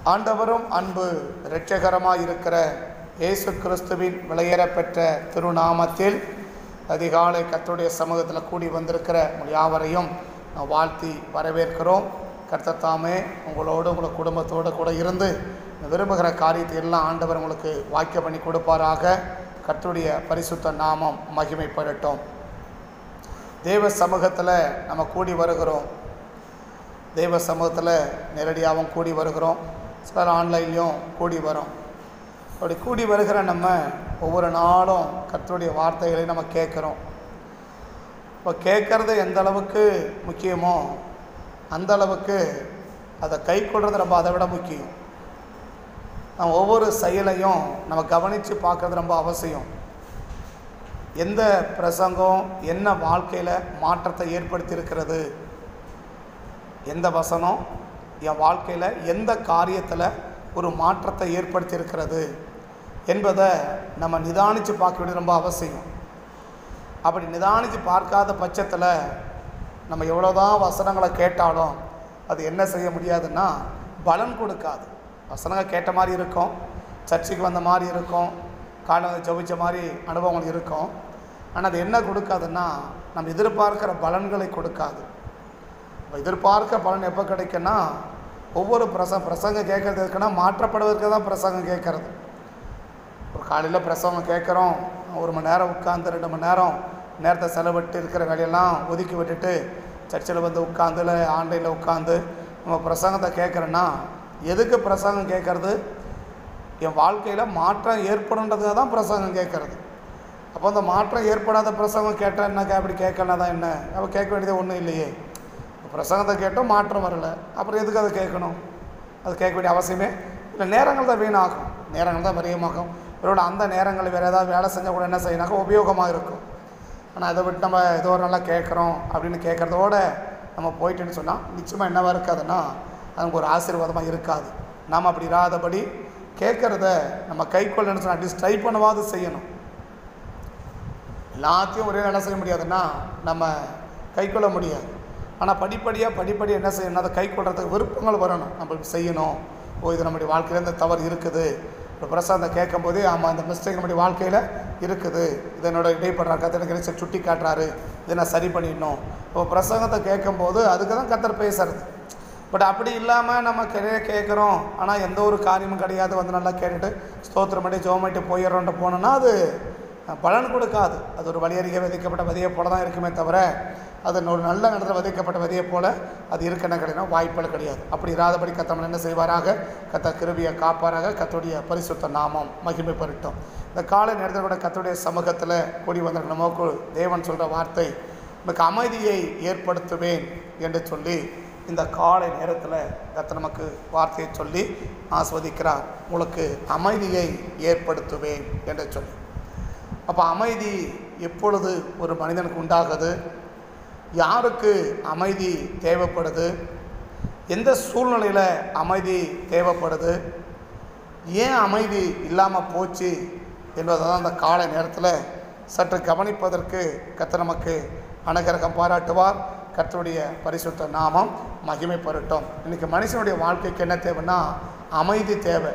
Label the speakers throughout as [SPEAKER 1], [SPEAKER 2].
[SPEAKER 1] ஆண்டவரும் அன்பு இரட்சகரமாய் இருக்கிற இயேசு கிறிஸ்துவின் விளையேறப்பெற்ற திருநாமத்தில் அதிகாலை கர்த்தருடைய சமூகத்தில் கூடி வந்திருக்கிற உங்கள் யாவரையும் நான் வாழ்த்தி வரவேற்கிறோம் கர்த்தர் தாமே உங்களோடு உங்கள் குடும்பத்தோடு கூட இருந்து விரும்புகிற காரியத்தை எல்லாம் ஆண்டவர் உங்களுக்கு வாக்கிய பண்ணி கொடுப்பாராக கர்த்தருடைய பரிசுத்த நாமம் மகிமைப்படட்டும் தேவ சமூகத்தில் நம்ம கூடி வருகிறோம் தெய்வ சமூகத்தில் நேரடியாகவும் கூடி வருகிறோம் சிலர் ஆன்லைன்லேயும் கூடி வரோம் அப்படி கூடி வருகிற நம்ம ஒவ்வொரு நாளும் கர்த்தருடைய வார்த்தைகளை நம்ம கேட்குறோம் இப்போ கேட்குறது எந்த அளவுக்கு முக்கியமோ அந்த அளவுக்கு அதை கை கொள்வது ரொம்ப அதை விட முக்கியம் நம்ம ஒவ்வொரு செயலையும் நம்ம கவனித்து பார்க்கறது ரொம்ப அவசியம் எந்த பிரசங்கம் என்ன வாழ்க்கையில் மாற்றத்தை ஏற்படுத்தியிருக்கிறது எந்த வசனம் என் வாழ்க்கையில் எந்த காரியத்தில் ஒரு மாற்றத்தை ஏற்படுத்தியிருக்கிறது என்பதை நம்ம நிதானித்து பார்க்க வேண்டியது ரொம்ப அவசியம் அப்படி நிதானித்து பார்க்காத பட்சத்தில் நம்ம எவ்வளோதான் வசனங்களை கேட்டாலும் அது என்ன செய்ய முடியாதுன்னா பலன் கொடுக்காது வசனங்கள் கேட்ட மாதிரி இருக்கும் சர்ச்சுக்கு வந்த மாதிரி இருக்கும் காலம் ஜபிச்ச மாதிரி அனுபவங்கள் இருக்கும் ஆனால் அது என்ன கொடுக்காதுன்னா நம்ம எதிர்பார்க்கிற பலன்களை கொடுக்காது இப்போ எதிர்பார்க்க பலன் எப்போ கிடைக்குன்னா ஒவ்வொரு பிரச பிரசங்கம் கேட்கறது இருக்குன்னா மாற்றப்படுவதற்கு தான் பிரசங்கம் கேட்கறது ஒரு காலையில் பிரசங்கம் கேட்குறோம் ஒரு மணி நேரம் உட்காந்து ரெண்டு மணி நேரம் நேரத்தை செலவிட்டு இருக்கிற வேலையெல்லாம் ஒதுக்கி விட்டுட்டு சர்ச்சில் வந்து உட்காந்து இல்லை ஆன்லைனில் உட்காந்து நம்ம பிரசங்கத்தை கேட்குறேன்னா எதுக்கு பிரசங்கம் கேட்குறது என் வாழ்க்கையில் மாற்றம் ஏற்படுன்றதுக்காக தான் பிரசங்கம் கேட்குறது அப்போ அந்த மாற்றம் ஏற்படாத பிரசங்கம் கேட்டால் என்ன அப்படி கேட்கலாம் தான் என்ன அப்போ கேட்க வேண்டியது ஒன்றும் இல்லையே பிரசங்கத்தை கேட்டோம் மாற்றம் வரலை அப்புறம் எதுக்கு அதை கேட்கணும் அது கேட்க வேண்டிய அவசியமே இல்லை நேரங்கள் தான் வீணாகும் நேரங்கள் தான் விரயமாகும் இவரோட அந்த நேரங்கள் வேறு ஏதாவது வேலை செஞ்சால் கூட என்ன செய்யணாக்கா உபயோகமாக இருக்கும் ஆனால் அதை விட்டு நம்ம ஏதோ ஒரு நல்லா கேட்குறோம் அப்படின்னு கேட்குறதோட நம்ம போயிட்டேன்னு சொன்னால் நிச்சயமாக என்னவாக இருக்காதுன்னா அதுக்கு ஒரு ஆசீர்வாதமாக இருக்காது நாம் அப்படி இராதபடி கேட்குறத நம்ம கை கொள்ளணும்னு சொன்னால் அட்லீஸ்ட் ட்ரை பண்ணவாது செய்யணும் எல்லாத்தையும் ஒரே நல்லா செய்ய முடியாதுன்னா நம்ம கை கொள்ள முடியாது ஆனால் படிப்படியாக படிப்படி என்ன செய்யணும் அதை கை கொள்றதுக்கு விருப்பங்கள் வரணும் நம்ம இப்படி செய்யணும் ஓ இது நம்முடைய வாழ்க்கையில் இந்த தவறு இருக்குது இப்போ பிரசாந்தம் கேட்கும் போதே ஆமாம் இந்த மிஸ்டேக் நம்முடைய வாழ்க்கையில் இருக்குது இது என்னோட இடைப்படுறாரு கத்தர் எனக்கு சுட்டி காட்டுறாரு இதை நான் சரி பண்ணிடணும் இப்போ பிரசங்கத்தை கேட்கும்போது அதுக்கு தான் கத்தர் பேசுறது பட் அப்படி இல்லாமல் நம்ம நிறைய கேட்குறோம் ஆனால் எந்த ஒரு காரியமும் கிடையாது வந்து நல்லா கேட்டுட்டு ஸ்தோத்திரம் பண்ணி ஜோமேட்டு போயிடுறோன்ட்டு போனோன்னா அது பலன் கொடுக்காது அது ஒரு வழியறிக விதைக்கப்பட்ட விதையை போல தான் இருக்குமே தவிர அது ஒரு நல்ல இடத்துல விதைக்கப்பட்ட விதையை போல அது இருக்கணும் கிடையாது வாய்ப்புகள் கிடையாது அப்படி இராதபடி கத்தமன் என்ன செய்வாராக கத்த கிருபியை காப்பாராக கத்துடைய பரிசுத்த நாமம் மகிமை பெறட்டும் இந்த காலை நேரத்தில் கூட கத்துடைய சமூகத்தில் கூடி வந்திருக்க நமக்கு தேவன் சொல்கிற வார்த்தை நமக்கு அமைதியை ஏற்படுத்துவேன் என்று சொல்லி இந்த காலை நேரத்தில் கத்த நமக்கு வார்த்தையை சொல்லி ஆஸ்வதிக்கிறார் உங்களுக்கு அமைதியை ஏற்படுத்துவேன் என்று சொல்லி அப்போ அமைதி எப்பொழுது ஒரு மனிதனுக்கு உண்டாகுது யாருக்கு அமைதி தேவைப்படுது எந்த சூழ்நிலையில் அமைதி தேவைப்படுது ஏன் அமைதி இல்லாமல் போச்சு என்பதை தான் அந்த காலை நேரத்தில் சற்று கவனிப்பதற்கு கத்த நமக்கு அனுகிரகம் பாராட்டுவார் கத்தருடைய பரிசுத்த நாமம் மகிமை பெறட்டும் இன்றைக்கி மனுஷனுடைய வாழ்க்கைக்கு என்ன தேவைன்னா அமைதி தேவை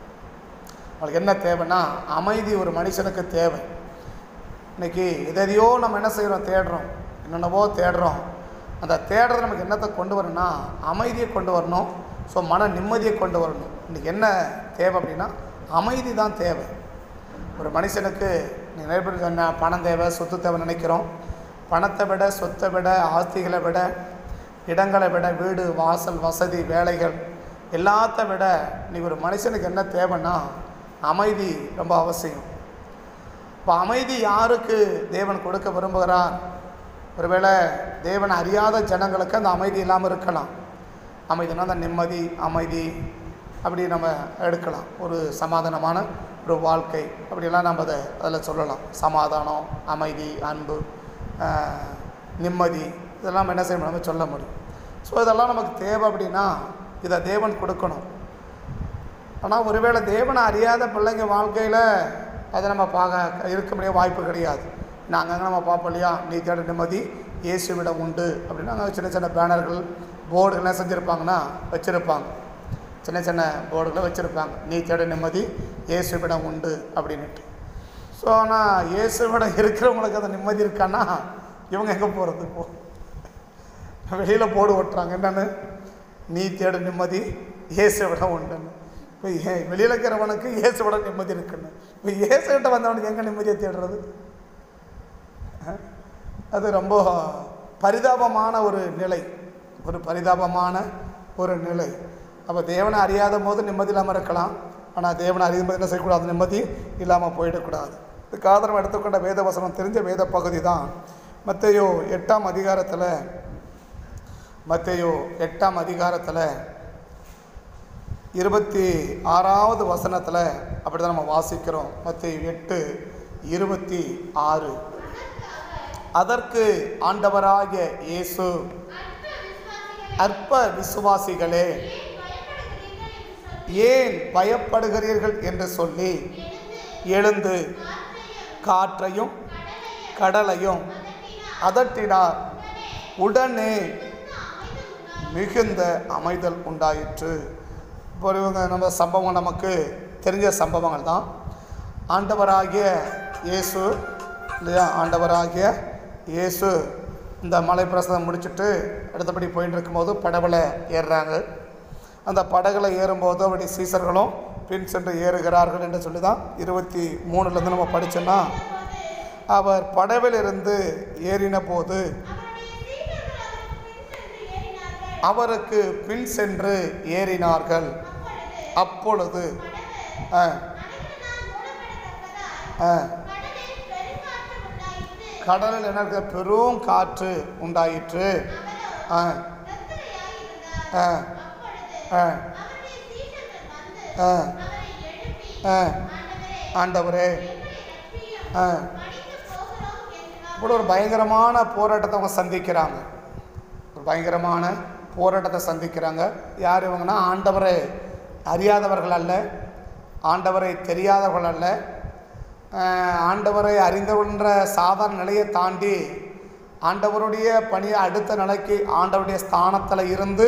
[SPEAKER 1] அவளுக்கு என்ன தேவைன்னா அமைதி ஒரு மனுஷனுக்கு தேவை இன்றைக்கி எதையோ நம்ம என்ன செய்கிறோம் தேடுறோம் என்னென்னவோ தேடுறோம் அந்த தேடுறது நமக்கு என்னத்தை கொண்டு வரணும்னா அமைதியை கொண்டு வரணும் ஸோ மன நிம்மதியை கொண்டு வரணும் இன்றைக்கி என்ன தேவை அப்படின்னா அமைதி தான் தேவை ஒரு மனுஷனுக்கு நிறைய பேர் என்ன பணம் தேவை சொத்து தேவை நினைக்கிறோம் பணத்தை விட சொத்தை விட ஆஸ்திகளை விட இடங்களை விட வீடு வாசல் வசதி வேலைகள் எல்லாத்த விட இன்றைக்கி ஒரு மனுஷனுக்கு என்ன தேவைன்னா அமைதி ரொம்ப அவசியம் இப்போ அமைதி யாருக்கு தேவன் கொடுக்க விரும்புகிறார் ஒருவேளை தேவன் அறியாத ஜனங்களுக்கு அந்த அமைதி இல்லாமல் இருக்கலாம் அமைதினா அந்த நிம்மதி அமைதி அப்படி நம்ம எடுக்கலாம் ஒரு சமாதானமான ஒரு வாழ்க்கை அப்படியெல்லாம் நம்ம அதை அதில் சொல்லலாம் சமாதானம் அமைதி அன்பு நிம்மதி இதெல்லாம் என்ன செய்ய நம்ம சொல்ல முடியும் ஸோ இதெல்லாம் நமக்கு தேவை அப்படின்னா இதை தேவன் கொடுக்கணும் ஆனால் ஒருவேளை தேவனை அறியாத பிள்ளைங்க வாழ்க்கையில் அதை நம்ம பார்க்க இருக்க முடிய வாய்ப்பு கிடையாது நாங்கள் நம்ம பார்ப்போம் இல்லையா நீ தேட நிம்மதி இயேசுவிடம் உண்டு அப்படின்னு அங்கே சின்ன சின்ன பேனர்கள் போர்டுகள்லாம் செஞ்சுருப்பாங்கன்னா வச்சுருப்பாங்க சின்ன சின்ன போர்டுகளை வச்சுருப்பாங்க நீ தேட நிம்மதி இயேசுவிடம் உண்டு அப்படின்னுட்டு ஸோ ஆனால் இயேசுவிடம் இருக்கிறவங்களுக்கு அந்த நிம்மதி இருக்கான்னா இவங்க எங்கே போகிறது இப்போ வெளியில் போர்டு ஓட்டுறாங்க என்னென்னு நீ தேட நிம்மதி இயேசுவிடம் உண்டுன்னு இப்போ ஏ வெளியில் இருக்கிறவனுக்கு இயேசுவிட நிம்மதி இருக்குன்னு இப்போ இயேசுகிட்ட வந்தவனுக்கு எங்கே நிம்மதியை தேடுறது அஹ்? அது ரொம்ப பரிதாபமான ஒரு நிலை ஒரு பரிதாபமான ஒரு நிலை அப்போ தேவனை அறியாத போது நிம்மதி இல்லாமல் இருக்கலாம் ஆனால் தேவனை அறியும் போது என்ன செய்யக்கூடாது நிம்மதி இல்லாமல் போயிடக்கூடாது இதுக்கு ஆதாரம் எடுத்துக்கொண்ட வேத வசனம் தெரிஞ்ச வேத பகுதி தான் மத்தேயோ எட்டாம் அதிகாரத்தில் மத்தேயோ எட்டாம் அதிகாரத்தில் இருபத்தி ஆறாவது வசனத்தில் அப்படி தான் நம்ம வாசிக்கிறோம் மத்தேயு எட்டு இருபத்தி ஆறு அதற்கு ஆண்டவராகிய இயேசு அற்ப விசுவாசிகளே ஏன் பயப்படுகிறீர்கள் என்று சொல்லி எழுந்து காற்றையும் கடலையும் அதட்டினார் உடனே மிகுந்த அமைதல் உண்டாயிற்று இப்போ இவங்க நம்ம சம்பவம் நமக்கு தெரிஞ்ச சம்பவங்கள் தான் ஆண்டவராகிய இயேசு இல்லையா ஆண்டவராகிய இயேசு இந்த மலை பிரசனம் முடிச்சுட்டு அடுத்தபடி போயிட்டு இருக்கும்போது படவில் ஏறுறாங்க அந்த படகுல ஏறும்போது அவருடைய சீசர்களும் பின் சென்று ஏறுகிறார்கள் என்று சொல்லி தான் இருபத்தி மூணுலேருந்து நம்ம படித்தோன்னா அவர் படவிலிருந்து ஏறின போது அவருக்கு பின் சென்று ஏறினார்கள் அப்பொழுது ஆ ஆ கடலில் என்ன இருக்கு? பெரும் காற்று உண்டாயிற்று ஆ ஆ ஆ ஆ ஆ ஆண்டவரே ஆ இப்படி ஒரு பயங்கரமான போராட்டத்தை அவங்க சந்திக்கிறாங்க ஒரு பயங்கரமான போராட்டத்தை சந்திக்கிறாங்க யார் இவங்கன்னா ஆண்டவரை அறியாதவர்கள் அல்ல ஆண்டவரை தெரியாதவர்கள் அல்ல ஆஹ் ஆண்டவரை அறிந்தவன்ற சாதாரண நிலையை தாண்டி ஆண்டவருடைய பணியை அடுத்த நிலைக்கு ஆண்டவருடைய ஸ்தானத்தில் இருந்து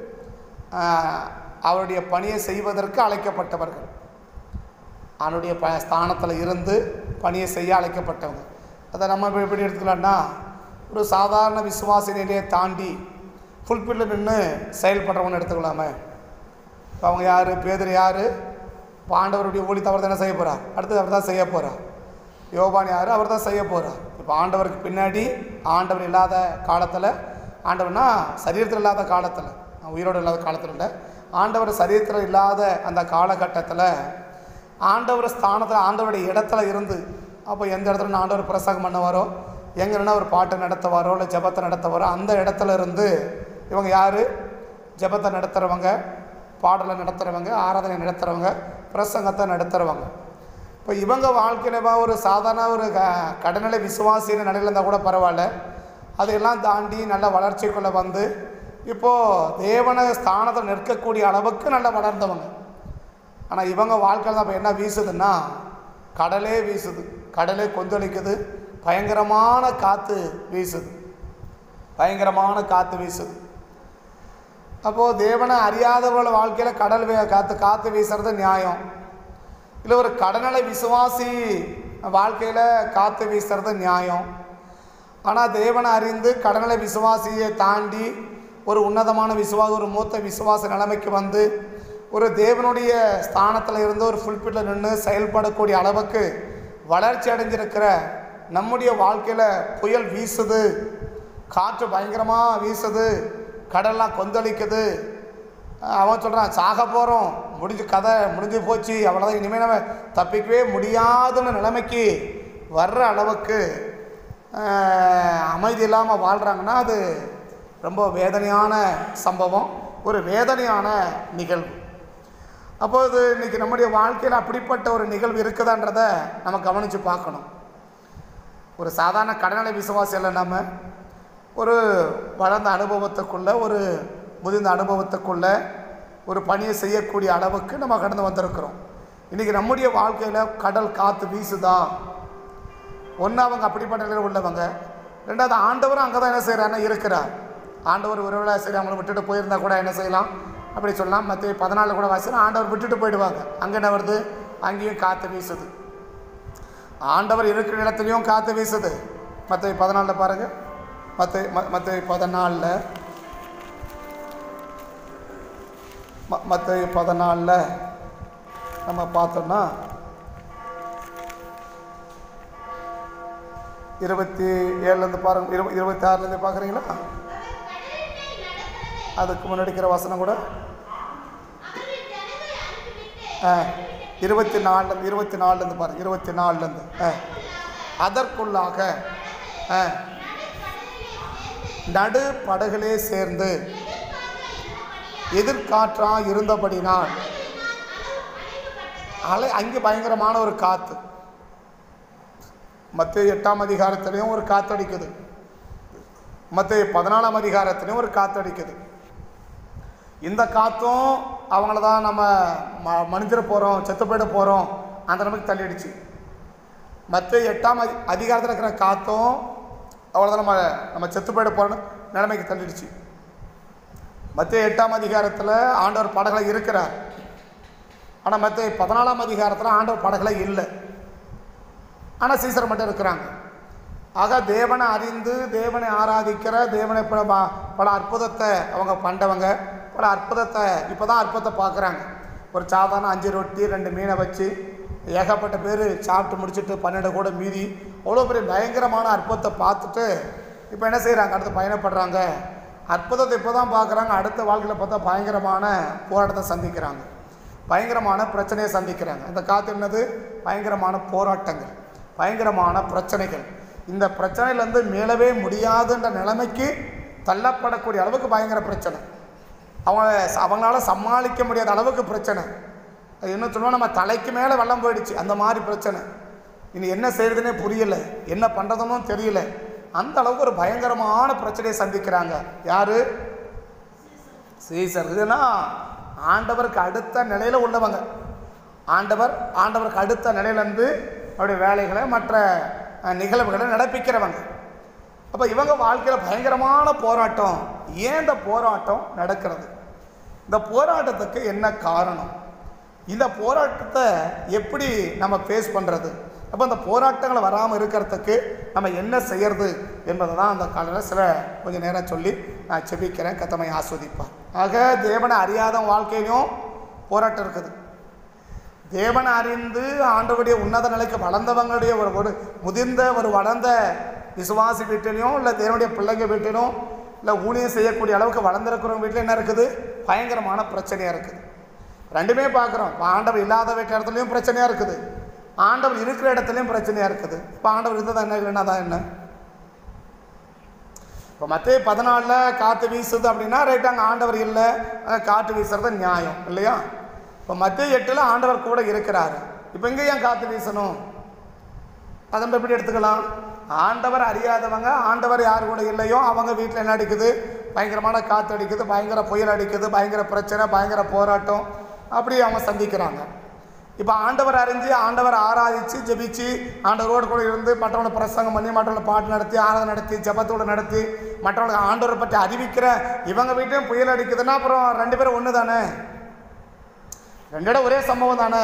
[SPEAKER 1] ஆஹ் அவருடைய பணியை செய்வதற்கு அழைக்கப்பட்டவர்கள் அவனுடைய ப ஸ்தானத்தில் இருந்து பணியை செய்ய அழைக்கப்பட்டவங்க அதை நம்ம இப்ப எப்படி எடுத்துக்கலாம்னா ஒரு சாதாரண விசுவாசி நிலையை தாண்டி ஃபுல்ஃபில்ல நின்று செயல்படுறவங்க எடுத்துக்கலாமே இப்போ அவங்க யார் பேதர் யார் இப்போ ஆண்டவருடைய ஊழி தவிர என்ன செய்ய போகிறார் அடுத்தது அவர் தான் செய்ய போகிறார் யோபான் யார் அவர் தான் செய்ய போகிறார் இப்போ ஆண்டவருக்கு பின்னாடி ஆண்டவர் இல்லாத காலத்தில் ஆண்டவர்னா சரீரத்தில் இல்லாத காலத்தில் உயிரோடு இல்லாத காலத்தில் இல்லை ஆண்டவர் சரீரத்தில் இல்லாத அந்த காலகட்டத்தில் ஆண்டவர் ஸ்தானத்தில் ஆண்டவருடைய இடத்துல இருந்து அப்போ எந்த இடத்துல ஆண்டவர் பிரசங்கம் பண்ணுவாரோ எங்கன்னா ஒரு பாட்டை நடத்துவாரோ இல்லை ஜெபத்தை நடத்துவாரோ அந்த இடத்துல இருந்து இவங்க யார் ஜெபத்தை நடத்துகிறவங்க பாடலை நடத்துகிறவங்க ஆராதனை நடத்துகிறவங்க பிரசங்கத்தை நடத்துகிறவங்க இப்போ இவங்க வாழ்க்கையில் ஒரு சாதாரண ஒரு க கடநிலை விசுவாசின நிலையில் இருந்தால் கூட பரவாயில்ல அதையெல்லாம் தாண்டி நல்ல வளர்ச்சிக்குள்ளே வந்து இப்போது தேவன ஸ்தானத்தில் நிற்கக்கூடிய அளவுக்கு நல்லா வளர்ந்தவங்க ஆனால் இவங்க வாழ்க்கையில் தான் இப்போ என்ன வீசுதுன்னா கடலே வீசுது கடலே கொந்தளிக்குது பயங்கரமான காற்று வீசுது பயங்கரமான காற்று வீசுது அப்போது தேவனை அறியாதவர்கள் வாழ்க்கையில் கடல் வே காற்று காற்று வீசுறது நியாயம் இல்லை ஒரு கடனலை விசுவாசி வாழ்க்கையில் காற்று வீசுறது நியாயம் ஆனால் தேவனை அறிந்து கடனலை விசுவாசியை தாண்டி ஒரு உன்னதமான விசுவாச ஒரு மூத்த விசுவாச நிலைமைக்கு வந்து ஒரு தேவனுடைய ஸ்தானத்தில் இருந்து ஒரு ஃபுல்பிட்டில் நின்று செயல்படக்கூடிய அளவுக்கு வளர்ச்சி அடைஞ்சிருக்கிற நம்முடைய வாழ்க்கையில் புயல் வீசுது காற்று பயங்கரமாக வீசுது கடல்லாம் கொந்தளிக்குது அவன் சொல்கிறான் சாக போகிறோம் முடிஞ்சு கதை முடிஞ்சு போச்சு அவ்வளோதான் இனிமேல் நம்ம தப்பிக்கவே முடியாதுன்னு நிலைமைக்கு வர்ற அளவுக்கு ஆஹ், அமைதி இல்லாமல் வாழ்கிறாங்கன்னா அது ரொம்ப வேதனையான சம்பவம் ஒரு வேதனையான நிகழ்வு அப்போது இன்றைக்கி நம்முடைய வாழ்க்கையில் அப்படிப்பட்ட ஒரு நிகழ்வு இருக்குதான்றதை நம்ம கவனித்து பார்க்கணும் ஒரு சாதாரண கடநிலை விசுவாசி இல்லை நம்ம ஒரு வளர்ந்த அனுபவத்துக்குள்ள ஒரு முதிர்ந்த அனுபவத்துக்குள்ள ஒரு பணியை செய்யக்கூடிய அளவுக்கு நம்ம கடந்து வந்திருக்கிறோம் இன்றைக்கி நம்முடைய வாழ்க்கையில் கடல் காற்று வீசுதா ஒன்று அவங்க அப்படிப்பட்ட நிலையில் உள்ளவங்க ரெண்டாவது ஆண்டவரும் அங்கே தான் என்ன செய்கிறாருன்னா இருக்கிறார் ஆண்டவர் ஒருவேளை சரி அவங்கள விட்டுட்டு போயிருந்தா கூட என்ன செய்யலாம் அப்படி சொல்லலாம் மற்ற பதினாலு கூட வாசினா ஆண்டவர் விட்டுட்டு போயிடுவாங்க அங்கே என்ன வருது அங்கேயும் காற்று வீசுது ஆண்டவர் இருக்கிற இடத்துலையும் காற்று வீசுது மற்ற பதினாலில் பாருங்கள் மற்ற மற்ற பதினாலில் மற்ற பதினாலில் நம்ம பார்த்தோம்னா இருபத்தி ஏழுலேருந்து பாருங்க இரு இருபத்தி ஆறுலேருந்து பார்க்குறீங்களா அதுக்கு முன்னாடிக்கிற வசனம் கூட ஆ இருபத்தி நாலுலேருந்து இருபத்தி நாலுலேருந்து பாருங்க இருபத்தி நாலுலேருந்து ஆ அதற்குள்ளாக ஆ நடு படகுலே சேர்ந்து எதிர்காற்றா இருந்தபடினால் அலை அங்கே பயங்கரமான ஒரு காற்று மற்ற எட்டாம் அதிகாரத்திலையும் ஒரு காத்தடிக்குது மற்ற பதினாலாம் அதிகாரத்திலையும் ஒரு காத்தடிக்குது இந்த காற்றும் அவங்கள தான் நம்ம ம மனிதர போகிறோம் செத்து போயிட போகிறோம் அந்த நமக்கு தள்ளிடுச்சு மற்ற எட்டாம் அதி அதிகாரத்தில் இருக்கிற காற்றும் அவ்வளோதான் நம்ம நம்ம செத்து போயிட போகிறோன்னு நிலைமைக்கு தள்ளிடுச்சு மற்ற எட்டாம் அதிகாரத்தில் ஆண்டவர் படகளை இருக்கிறார் ஆனால் மற்ற பதினாலாம் அதிகாரத்தில் ஆண்டவர் படகளை இல்லை ஆனால் சீசர் மட்டும் இருக்கிறாங்க ஆக தேவனை அறிந்து தேவனை ஆராதிக்கிற தேவனை பல ப- பல அற்புதத்தை அவங்க பண்ணவங்க பல அற்புதத்தை இப்போ தான் அற்புதத்தை பார்க்குறாங்க ஒரு சாதாரண அஞ்சு ரொட்டி ரெண்டு மீனை வச்சு ஏகப்பட்ட பேர் சாப்பிட்டு முடிச்சுட்டு பன்னெண்டு கூட மீதி அவ்வளோ பெரிய பயங்கரமான அற்புதத்தை பார்த்துட்டு இப்போ என்ன செய்கிறாங்க அடுத்து பயணப்படுறாங்க அற்புதத்தை இப்போ தான் பார்க்குறாங்க அடுத்த வாழ்க்கையில் பார்த்தா பயங்கரமான போராட்டத்தை சந்திக்கிறாங்க பயங்கரமான பிரச்சனையை சந்திக்கிறாங்க இந்த காத்து என்னது பயங்கரமான போராட்டங்கள் பயங்கரமான பிரச்சனைகள் இந்த பிரச்சனையிலேருந்து மீளவே முடியாதுன்ற நிலைமைக்கு தள்ளப்படக்கூடிய அளவுக்கு பயங்கர பிரச்சனை அவங்க அவங்களால சமாளிக்க முடியாத அளவுக்கு பிரச்சனை அது என்ன சொல்லுவோம் நம்ம தலைக்கு மேலே வெள்ளம் போயிடுச்சு அந்த மாதிரி பிரச்சனை இனி என்ன செய்யறதுனே புரியல என்ன பண்ணுறதுன்னு தெரியல அந்த அளவுக்கு ஒரு பயங்கரமான பிரச்சனையை சந்திக்கிறாங்க யாரு சீசர் இதுனா ஆண்டவருக்கு அடுத்த நிலையில் உள்ளவங்க ஆண்டவர் ஆண்டவருக்கு அடுத்த நிலையிலேருந்து அவருடைய வேலைகளை மற்ற அஹ், நிகழ்வுகளை நடப்பிக்கிறவங்க அப்போ இவங்க வாழ்க்கையில் பயங்கரமான போராட்டம் ஏன் இந்த போராட்டம் நடக்கிறது இந்த போராட்டத்துக்கு என்ன காரணம் இந்த போராட்டத்தை எப்படி நம்ம ஃபேஸ் பண்ணுறது அப்போ அந்த போராட்டங்கள் வராமல் இருக்கிறதுக்கு நம்ம என்ன செய்யறது என்பதை தான் அந்த காலையில் சில கொஞ்சம் நேரம் சொல்லி நான் செபிக்கிறேன் கத்தமை ஆஸ்வதிப்பார் ஆக தேவனை அறியாத வாழ்க்கையிலும் போராட்டம் இருக்குது தேவனை அறிந்து ஆண்டவருடைய உன்னத நிலைக்கு வளர்ந்தவங்களுடைய ஒரு ஒரு முதிர்ந்த ஒரு வளர்ந்த விசுவாசி வீட்டிலையும் இல்லை தேவனுடைய பிள்ளைங்க வீட்டிலும் இல்லை ஊழியம் செய்யக்கூடிய அளவுக்கு வளர்ந்துருக்கிறவங்க வீட்டில் என்ன இருக்குது பயங்கரமான பிரச்சனையாக இருக்குது ரெண்டுமே பார்க்குறோம் இப்போ ஆண்டவர் இல்லாத வீட்டு இடத்துலையும் பிரச்சனையாக இருக்குது ஆண்டவர் இருக்கிற இடத்துலையும் பிரச்சனையாக இருக்குது இப்போ ஆண்டவர் இருந்ததா என்ன இல்லைன்னா தான் என்ன இப்போ மற்ற பதினாலில் காற்று வீசுது அப்படின்னா ரைட் அங்கே ஆண்டவர் இல்லை அங்க காற்று வீசுறது நியாயம் இல்லையா இப்போ மத்திய எட்டில் ஆண்டவர் கூட இருக்கிறாரு இப்போ இங்கே ஏன் காற்று வீசணும் அதை நம்ம எப்படி எடுத்துக்கலாம் ஆண்டவர் அறியாதவங்க ஆண்டவர் யார் கூட இல்லையோ அவங்க வீட்டில் என்ன அடிக்குது பயங்கரமான காற்று அடிக்குது பயங்கர புயல் அடிக்குது பயங்கர பிரச்சனை பயங்கர போராட்டம் அப்படி அவங்க சந்திக்கிறாங்க இப்போ ஆண்டவர் அறிஞ்சு ஆண்டவர் ஆராதிச்சு ஜெபிச்சு ஆண்டவரோடு கூட இருந்து மற்றவங்களை பிரசங்கம் பண்ணி மற்றவங்களை பாட்டு நடத்தி ஆராதனை நடத்தி ஜெபத்தோடு நடத்தி மற்றவங்களுக்கு ஆண்டவரை பற்றி அறிவிக்கிற இவங்க வீட்டையும் புயல் அடிக்குதுன்னா அப்புறம் ரெண்டு பேரும் ஒன்று தானே ரெண்டு இடம் ஒரே சம்பவம் தானே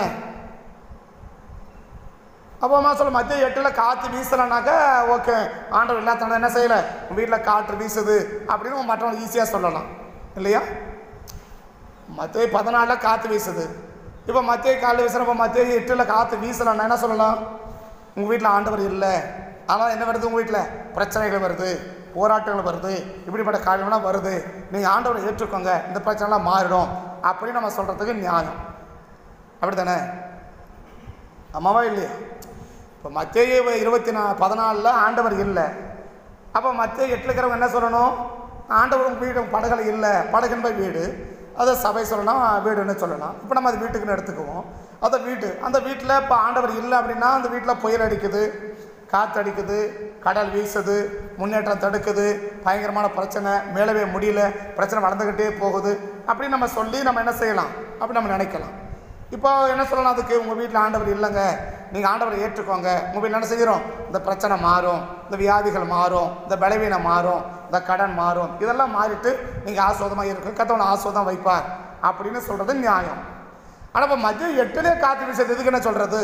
[SPEAKER 1] அப்போ சொல்ல மத்திய எட்டில் காற்று வீசலைனாக்கா ஓகே ஆண்டவர் இல்லாதவங்க என்ன செய்யலை உங்கள் வீட்டில் காற்று வீசுது அப்படின்னு மற்றவங்க ஈஸியாக சொல்லலாம் இல்லையா மத்திய பதினாலில் காற்று வீசுது இப்போ மத்திய காலில் வீசுகிறப்ப மத்திய எட்டில் காற்று வீசலைன்னா என்ன சொல்லலாம் உங்கள் வீட்டில் ஆண்டவர் இல்லை ஆனால் என்ன வருது உங்கள் வீட்டில் பிரச்சனைகள் வருது போராட்டங்கள் வருது இப்படிப்பட்ட காரியம்லாம் வருது நீங்கள் ஆண்டவரை ஏற்றுக்கோங்க இந்த பிரச்சனைலாம் மாறிடும் அப்படின்னு நம்ம சொல்கிறதுக்கு நியாயம் அப்படி தானே ஆமாவா இல்லையா இப்போ மத்திய இருபத்தி நா பதினாலில் ஆண்டவர் இல்லை அப்போ மத்திய எட்டில் இருக்கிறவங்க என்ன சொல்லணும் ஆண்டவர் உங்க வீடு படகுல இல்லை படகுன்ற வீடு அதை சபை சொல்லலாம் வீடுன்னு சொல்லலாம் இப்போ நம்ம அது வீட்டுக்குன்னு எடுத்துக்குவோம் அதை வீட்டு அந்த வீட்டில் இப்போ ஆண்டவர் இல்லை அப்படின்னா அந்த வீட்டில் புயல் அடிக்குது காற்று அடிக்குது கடல் வீசுது முன்னேற்றம் தடுக்குது பயங்கரமான பிரச்சனை மேலவே முடியல பிரச்சனை வளர்ந்துக்கிட்டே போகுது அப்படின்னு நம்ம சொல்லி நம்ம என்ன செய்யலாம் அப்படி நம்ம நினைக்கலாம் இப்போ என்ன சொல்லலாம் அதுக்கு உங்கள் வீட்டில் ஆண்டவர் இல்லைங்க நீங்கள் ஆண்டவரை ஏற்றுக்கோங்க உங்கள் வீட்டில் என்ன செய்கிறோம் இந்த பிரச்சனை மாறும் இந்த வியாதிகள் மாறும் இந்த பலவீனம் மாறும் இந்த கடன் மாறும் இதெல்லாம் மாறிட்டு நீங்கள் ஆஸ்வாதமாக இருக்கும் கத்தவனை ஆஸ்வாதம் வைப்பார் அப்படின்னு சொல்கிறது நியாயம் ஆனால் இப்போ மத்திய எட்டுலேயே காற்று வீசுறது எதுக்கு என்ன சொல்கிறது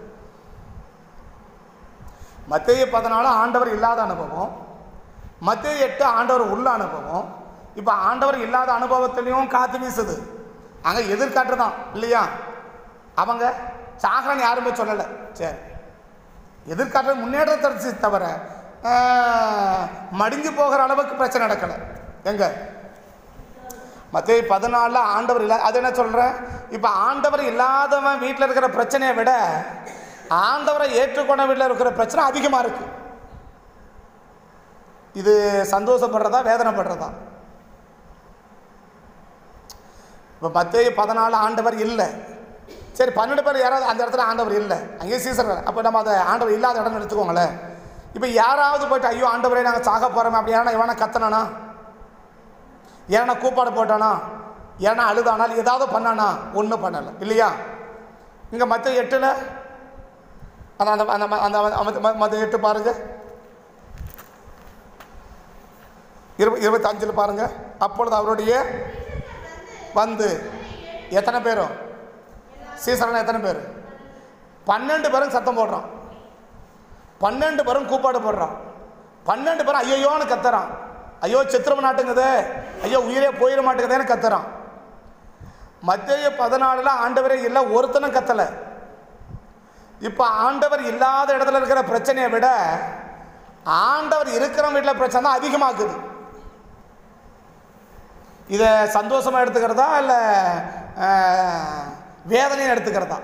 [SPEAKER 1] மத்திய பதினாலு ஆண்டவர் இல்லாத அனுபவம் மத்திய எட்டு ஆண்டவர் உள்ள அனுபவம் இப்போ ஆண்டவர் இல்லாத அனுபவத்திலையும் காற்று வீசுது அங்கே எதிர்காற்று தான் இல்லையா அவங்க சாகரன் யாருமே சொல்லலை சரி எதிர்காற்று முன்னேற்றத்தை தடுச்சு தவிர ஆஹ், மடிஞ்சு போகிற அளவுக்கு பிரச்சனை நடக்கலை எங்க மத்திய பதினாலில் ஆண்டவர் இல்லா அது என்ன சொல்கிறேன் இப்போ ஆண்டவர் இல்லாதவன் வீட்டில் இருக்கிற பிரச்சனையை விட ஆண்டவரை ஏற்றுக்கொண்ட வீட்டில் இருக்கிற பிரச்சனை அதிகமாக இருக்கு இது சந்தோஷப்படுறதா வேதனைப்படுறதா இப்போ மத்திய பதினாலு ஆண்டவர் இல்லை சரி பன்னெண்டு பேர் யாராவது அந்த இடத்துல ஆண்டவர் இல்லை அங்கேயே சீசர் அப்போ நம்ம அதை ஆண்டவர் இல்லாத இடம்னு எடுத்துக்கோங்களேன் இப்போ யாராவது போயிட்டு ஐயோ ஆண்டவரே நாங்கள் சாக போகிறோம் அப்படி ஏன்னா இவனை கத்தனானா ஏன்னா கூப்பாடு போட்டானா ஏன்னா அழுதானா இல்லை ஏதாவது பண்ணானா ஒன்றும் பண்ணலை இல்லையா இங்கே மற்ற எட்டில் அந்த அந்த அந்த அந்த அந்த மற்ற எட்டு பாருங்க இருப இருபத்தஞ்சில் பாருங்க அப்பொழுது அவருடைய வந்து எத்தனை பேரும் சீசரன் எத்தனை பேர் பன்னெண்டு பேரும் சத்தம் போடுறான் பன்னெண்டு பேரும் கூப்பாடு போடுறான் பன்னெண்டு பேரும் ஐயோன்னு கத்துறான் ஐயோ சித்திரம நாட்டுங்குதே ஐயோ உயிரே போயிட மாட்டேங்குதேன்னு கத்துறான் மத்திய பதினாலுல ஆண்டவரே இல்லை ஒருத்தனும் கத்தலை இப்போ ஆண்டவர் இல்லாத இடத்துல இருக்கிற பிரச்சனையை விட ஆண்டவர் இருக்கிற வீட்டில் பிரச்சனை தான் அதிகமாக்குது இதை சந்தோஷமாக எடுத்துக்கிறதா இல்லை வேதனையை எடுத்துக்கிறதா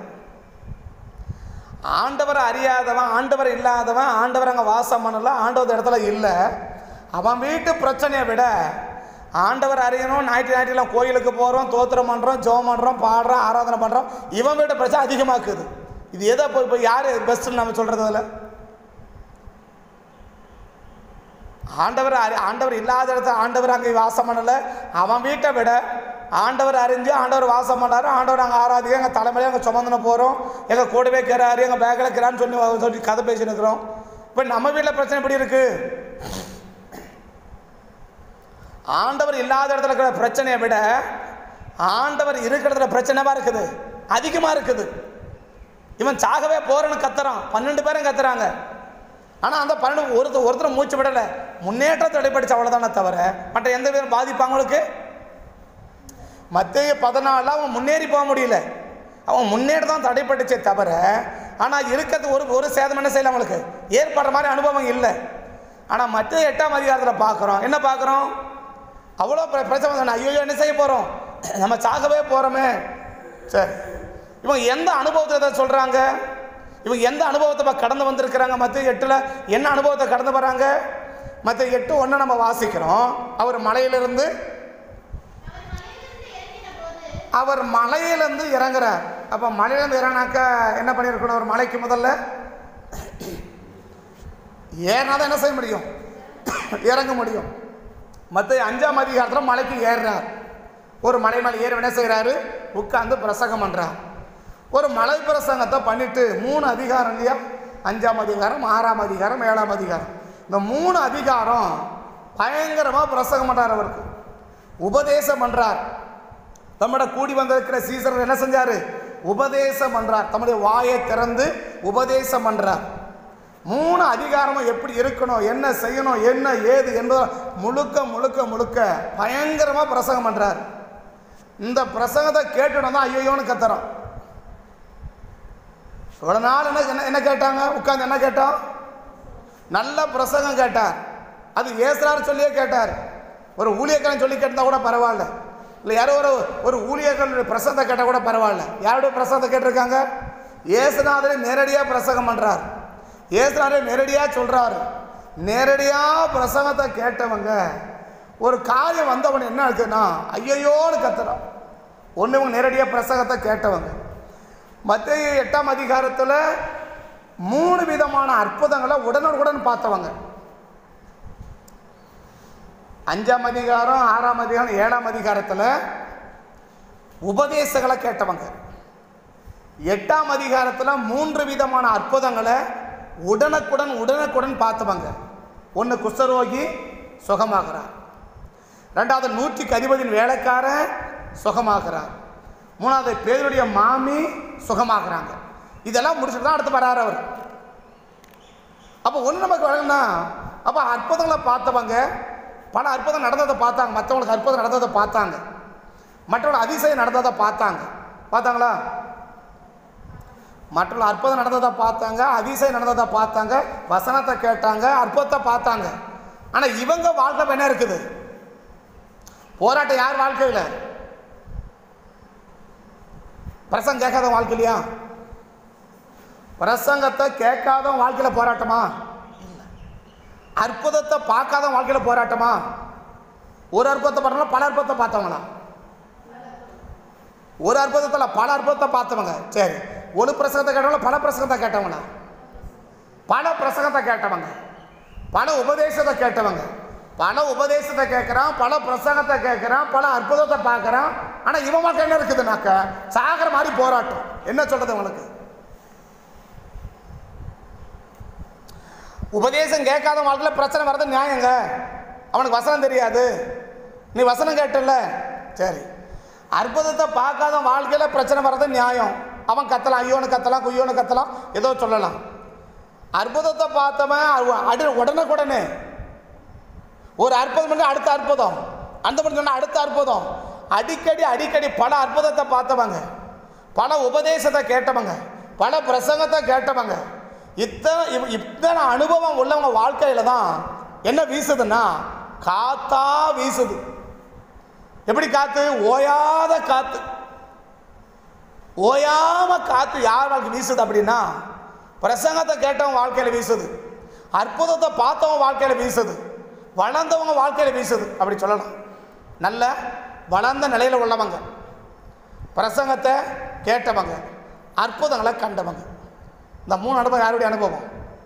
[SPEAKER 1] ஆண்டவரை அறியாதவன் ஆண்டவர் இல்லாதவன் ஆண்டவர் அங்கே வாசம் பண்ணல ஆண்டவர் இடத்துல இல்லை அவன் வீட்டு பிரச்சனையை விட ஆண்டவர் அறியணும் ஞாயிற்று ஞாயிற்றுலாம் கோயிலுக்கு போகிறோம் தோத்திரம் பண்ணுறோம் ஜெபம் பண்ணுறோம் பாடுறோம் ஆராதனை பண்ணுறோம் இவன் வீட்டு பிரச்சனை அதிகமாக்குது இது எதை இப்போ இப்போ யார் பெஸ்ட்டுன்னு நம்ம சொல்கிறது அதில் ஆண்டவர் அறி ஆண்டவர் இல்லாத இடத்துல ஆண்டவர் அங்கே வாசம் பண்ணலை அவன் வீட்டை விட ஆண்டவர் அறிஞ்சு ஆண்டவர் வாசம் பண்ணாரு ஆண்டவர் அங்கே ஆராதிக்க எங்கள் தலைமையில எங்கள் சுமந்துன போகிறோம் எங்கள் கூடவே இருக்கிறாரு எங்கள் பேக்கில் இருக்கிறான்னு சொல்லி சொல்லி கதை பேசின்னு இருக்கிறோம் இப்போ நம்ம வீட்டில் பிரச்சனை எப்படி இருக்கு ஆண்டவர் இல்லாத இடத்துல இருக்கிற பிரச்சனையை விட ஆண்டவர் இருக்கிற இடத்துல பிரச்சனைவா இருக்குது அதிகமாக இருக்குது இவன் சாகவே போறேன்னு கத்துறான் பன்னெண்டு பேரும் கத்துறாங்க ஆனால் அந்த பன்னெண்டு ஒருத்தர் ஒருத்தர் மூச்சு விடலை முன்னேற்றத்தை அடிப்படிச்சு அவ்வளோதானே தவிர மற்ற எந்த விதம் பாதிப்பு அவங்களுக்கு மத்திய பதினாலில் அவன் முன்னேறி போக முடியல அவன் முன்னேற்றம் தான் தடைப்பட்டுச்சே தவிர ஆனால் இருக்கிறது ஒரு ஒரு சேதம் என்ன செய்யல அவங்களுக்கு ஏற்படுற மாதிரி அனுபவம் இல்லை ஆனால் மற்ற எட்டாம் அதிகாரத்தில் பார்க்குறோம் என்ன பார்க்குறோம் அவ்வளோ பிர- பிரச்சனை வந்து, ஐயோ என்ன செய்ய போகிறோம் நம்ம சாகவே போகிறோமே சரி இவங்க எந்த அனுபவத்தை இதை சொல்கிறாங்க இவங்க எந்த அனுபவத்தை இப்ப கடந்து வந்திருக்கிறாங்க மற்ற எட்டில் என்ன அனுபவத்தை கடந்து வராங்க மற்ற எட்டு ஒன்று நம்ம வாசிக்கிறோம் அவர் மலையிலிருந்து அவர் மலையிலேருந்து இறங்குறார் அப்போ மலையிலேருந்து இறங்கினாக்கா என்ன பண்ணியிருக்கணும் ஒரு மலைக்கு முதல்ல ஏறினா தான் என்ன செய்ய முடியும் இறங்க முடியும் மற்ற அஞ்சாம் அதிகாரத்தில் மலைக்கு ஏறுறார் ஒரு மலை மேலே ஏறி என்ன செய்கிறாரு உட்காந்து பிரசங்கம் பண்ணுறார் ஒரு மலை பிரசங்கத்தை பண்ணிட்டு மூணு அதிகாரம் இல்லையா அஞ்சாம் அதிகாரம் ஆறாம் அதிகாரம் ஏழாம் அதிகாரம் இந்த மூணு அதிகாரம் பயங்கரமாக பிரசங்கம் பண்ணுறார் அவருக்கு உபதேசம் பண்ணுறார் நம்மட கூடி வந்திருக்கிற சீசர் என்ன செஞ்சாரு உபதேசம் பண்றார் தம்முடைய வாயை திறந்து உபதேசம் பண்றார் மூணு அதிகாரமும் எப்படி இருக்கணும் என்ன செய்யணும் என்ன ஏது என்பதை முழுக்க முழுக்க முழுக்க பயங்கரமா பிரசங்கம் பண்றார் இந்த பிரசங்கத்தை கேட்டுடும் தான் ஐயோன்னு கத்துறோம் இவ்வளோ நாள் என்ன என்ன என்ன கேட்டாங்க உட்காந்து என்ன கேட்டோம் நல்ல பிரசங்கம் கேட்டார் அது ஏசுறாரு சொல்லியே கேட்டார் ஒரு ஊழியக்காரன் சொல்லி கேட்டால் கூட பரவாயில்ல இல்லை யாரோ ஒரு ஒரு ஊழியர்களுடைய பிரசங்கத்தை கேட்டால் கூட பரவாயில்ல யாருடைய பிரசங்கத்தை கேட்டிருக்காங்க ஏசுநாதரே நேரடியாக பிரசங்கம் பண்ணுறார் ஏசுநாதரே நேரடியாக சொல்கிறாரு நேரடியாக பிரசங்கத்தை கேட்டவங்க ஒரு காரியம் வந்தவன் என்ன இருக்குன்னா ஐயையோன்னு கத்துறான் ஒன்று இவங்க நேரடியாக பிரசங்கத்தை கேட்டவங்க மத்திய எட்டாம் அதிகாரத்தில் மூணு விதமான அற்புதங்களை உடனுக்குடன் பார்த்தவங்க அஞ்சாம் அதிகாரம் ஆறாம் அதிகாரம் ஏழாம் அதிகாரத்தில் உபதேசங்களை கேட்டவங்க எட்டாம் அதிகாரத்தில் மூன்று விதமான அற்புதங்களை உடனுக்குடன் உடனுக்குடன் பார்த்தவங்க ஒன்று குஷ்டரோகி சுகமாகிறார் ரெண்டாவது நூற்றிக்கு அதிபதியின் வேலைக்காரன் சுகமாகிறார் மூணாவது பேருடைய மாமி சுகமாகிறாங்க இதெல்லாம் முடிச்சுட்டு தான் அடுத்து வராரு அவர் அப்போ ஒன்று நமக்கு வழங்கினா அப்போ அற்புதங்களை பார்த்தவங்க பல அற்புதம் நடந்ததை பார்த்தாங்க மற்றவங்களுக்கு அற்புதம் நடந்ததை பார்த்தாங்க மற்றவங்க அதிசயம் நடந்ததை பார்த்தாங்க பார்த்தாங்களா மற்றவங்க அற்புதம் நடந்ததை பார்த்தாங்க அதிசயம் நடந்ததை பார்த்தாங்க வசனத்தை கேட்டாங்க அற்புதத்தை பார்த்தாங்க ஆனால் இவங்க வாழ்க்கை என்ன இருக்குது போராட்டம் யார் வாழ்க்கையில் பிரசங்கம் கேட்காத வாழ்க்கையிலையா பிரசங்கத்தை கேட்காத வாழ்க்கையில் போராட்டமா இல்லை அற்புதத்தை பார்க்காத வாழ்க்கையில் போராட்டமா ஒரு அற்புதத்தை பார்த்தவங்களா பல அற்புதத்தை பார்த்தவங்களா ஒரு அற்புதத்தில் பல அற்புதத்தை பார்த்தவங்க சரி ஒரு பிரசங்கத்தை கேட்டவங்களா பல பிரசங்கத்தை கேட்டவங்களா பல பிரசங்கத்தை கேட்டவங்க பல உபதேசத்தை கேட்டவங்க பல உபதேசத்தை கேட்குறான் பல பிரசங்கத்தை கேட்குறான் பல அற்புதத்தை பார்க்குறான் ஆனால் இவன் மக்கள் என்ன இருக்குதுனாக்க சாகிற மாதிரி போராட்டம் என்ன சொல்கிறது உங்களுக்கு உபதேசம் கேட்காத வாழ்க்கையில் பிரச்சனை வர்றது நியாயங்க அவனுக்கு வசனம் தெரியாது நீ வசனம் கேட்டல சரி அற்புதத்தை பார்க்காத வாழ்க்கையில் பிரச்சனை வர்றது நியாயம் அவன் கத்தலாம் ஐயோன்னு கத்தலாம் குய்யோன்னு கத்தலாம் ஏதோ சொல்லலாம் அற்புதத்தை பார்த்தவன் அவ- அடு உடனுக்குடனே ஒரு அற்புதம் பண்ணி அடுத்த அற்புதம் அந்த பண்ணி சொன்னா அடுத்த அற்புதம் அடிக்கடி அடிக்கடி பல அற்புதத்தை பார்த்தவங்க பல உபதேசத்தை கேட்டவங்க பல பிரசங்கத்தை கேட்டவங்க இத்தனை இவ்- இத்தனை அனுபவம் உள்ளவங்க வாழ்க்கையில் தான் என்ன வீசுதுன்னா காத்தா வீசுது எப்படி காத்து ஓயாத காத்து ஓயாம காத்து யார் வாழ்க்கை வீசுது அப்படின்னா பிரசங்கத்தை கேட்டவன் வாழ்க்கையில் வீசுது அற்புதத்தை பார்த்தவன் வாழ்க்கையில் வீசுது வளர்ந்தவங்க வாழ்க்கையில் வீசுது அப்படி சொல்லலாம் நல்ல வளர்ந்த நிலையில் உள்ளவங்க பிரசங்கத்தை கேட்டவங்க அற்புதங்களை கண்டவங்க இந்த மூணு அனுபவம் யாருடைய அனுபவம்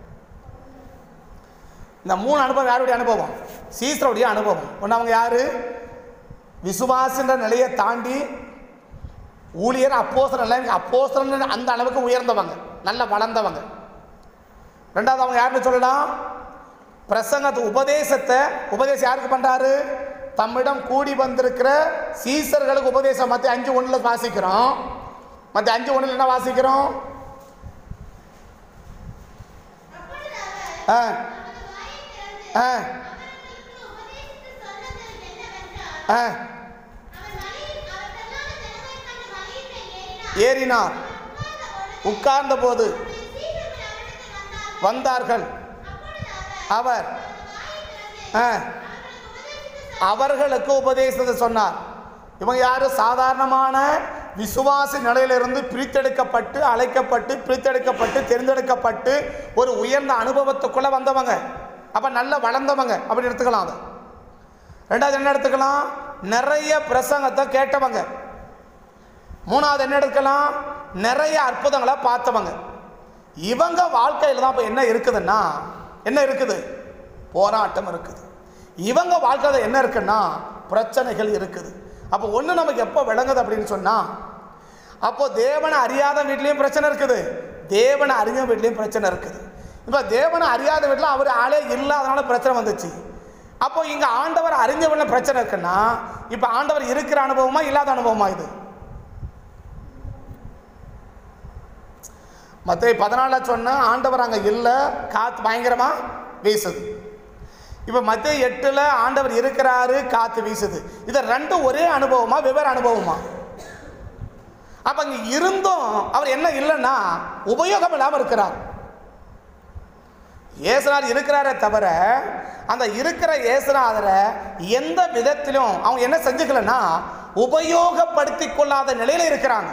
[SPEAKER 1] இந்த மூணு அனுபவம் யாருடைய அனுபவம் சீசருடைய அனுபவம் ஒன்று அவங்க யாரு விசுவாசின்ற நிலையை தாண்டி ஊழியர் அப்போசர நிலை அப்போசரன் அந்த அளவுக்கு உயர்ந்தவங்க நல்ல வளர்ந்தவங்க ரெண்டாவது அவங்க யாருன்னு சொல்லலாம் பிரசங்கத்தை உபதேசத்தை உபதேசம் யாருக்கு பண்றாரு தம்மிடம் கூடி வந்திருக்கிற சீசர்களுக்கு உபதேசம் மற்ற அஞ்சு ஒன்றில் வாசிக்கிறோம் மற்ற அஞ்சு ஒன்றில் என்ன வாசிக்கிறோம் ஆ ஆ ஆ ஏறினார் உட்கார்ந்த போது வந்தார்கள் அவர் ஆ, அவர்களுக்கு உபதேசத்தை சொன்னார் இவங்க யாரு சாதாரணமான விசுவாசி நிலையிலிருந்து பிரித்தெடுக்கப்பட்டு அழைக்கப்பட்டு பிரித்தெடுக்கப்பட்டு தேர்ந்தெடுக்கப்பட்டு ஒரு உயர்ந்த அனுபவத்துக்குள்ள வந்தவங்க அப்ப நல்ல வளர்ந்தவங்க அப்படி எடுத்துக்கலாம் அதை ரெண்டாவது என்ன எடுத்துக்கலாம் நிறைய பிரசங்கத்தை கேட்டவங்க மூணாவது என்ன எடுக்கலாம் நிறைய அற்புதங்களை பார்த்தவங்க இவங்க வாழ்க்கையில் தான் இப்போ என்ன இருக்குதுன்னா என்ன இருக்குது போராட்டம் இருக்குது இவங்க வாழ்க்கையில் என்ன இருக்குன்னா பிரச்சனைகள் இருக்குது அப்போ ஒன்று நமக்கு எப்போ விளங்குது அப்படின்னு சொன்னால் அப்போ தேவனை அறியாத வீட்லேயும் பிரச்சனை இருக்குது தேவனை அறிஞ்ச வீட்லேயும் பிரச்சனை இருக்குது இப்போ தேவனை அறியாத வீட்டில் அவர் ஆளே இல்லாதனால பிரச்சனை வந்துச்சு அப்போ இங்கே ஆண்டவர் அறிஞ்ச வீட்டில் பிரச்சனை இருக்குன்னா இப்போ ஆண்டவர் இருக்கிற அனுபவமா இல்லாத அனுபவமா இது மற்ற பதினால சொன்ன ஆண்டவர் அங்கே இல்லை காற்று பயங்கரமாக வீசுது இப்போ மத்திய எட்டில் ஆண்டவர் இருக்கிறாரு காற்று வீசுது இது ரெண்டும் ஒரே அனுபவமா வெவ்வேறு அனுபவமா அப்போ அங்கே இருந்தும் அவர் என்ன இல்லைன்னா உபயோகம் இல்லாமல் இருக்கிறார் இயேசுநாதர் இருக்கிறாரே தவிர அந்த இருக்கிற இயேசுநாதரை எந்த விதத்திலும் அவங்க என்ன செஞ்சுக்கலன்னா உபயோகப்படுத்தி கொள்ளாத நிலையில் இருக்கிறாங்க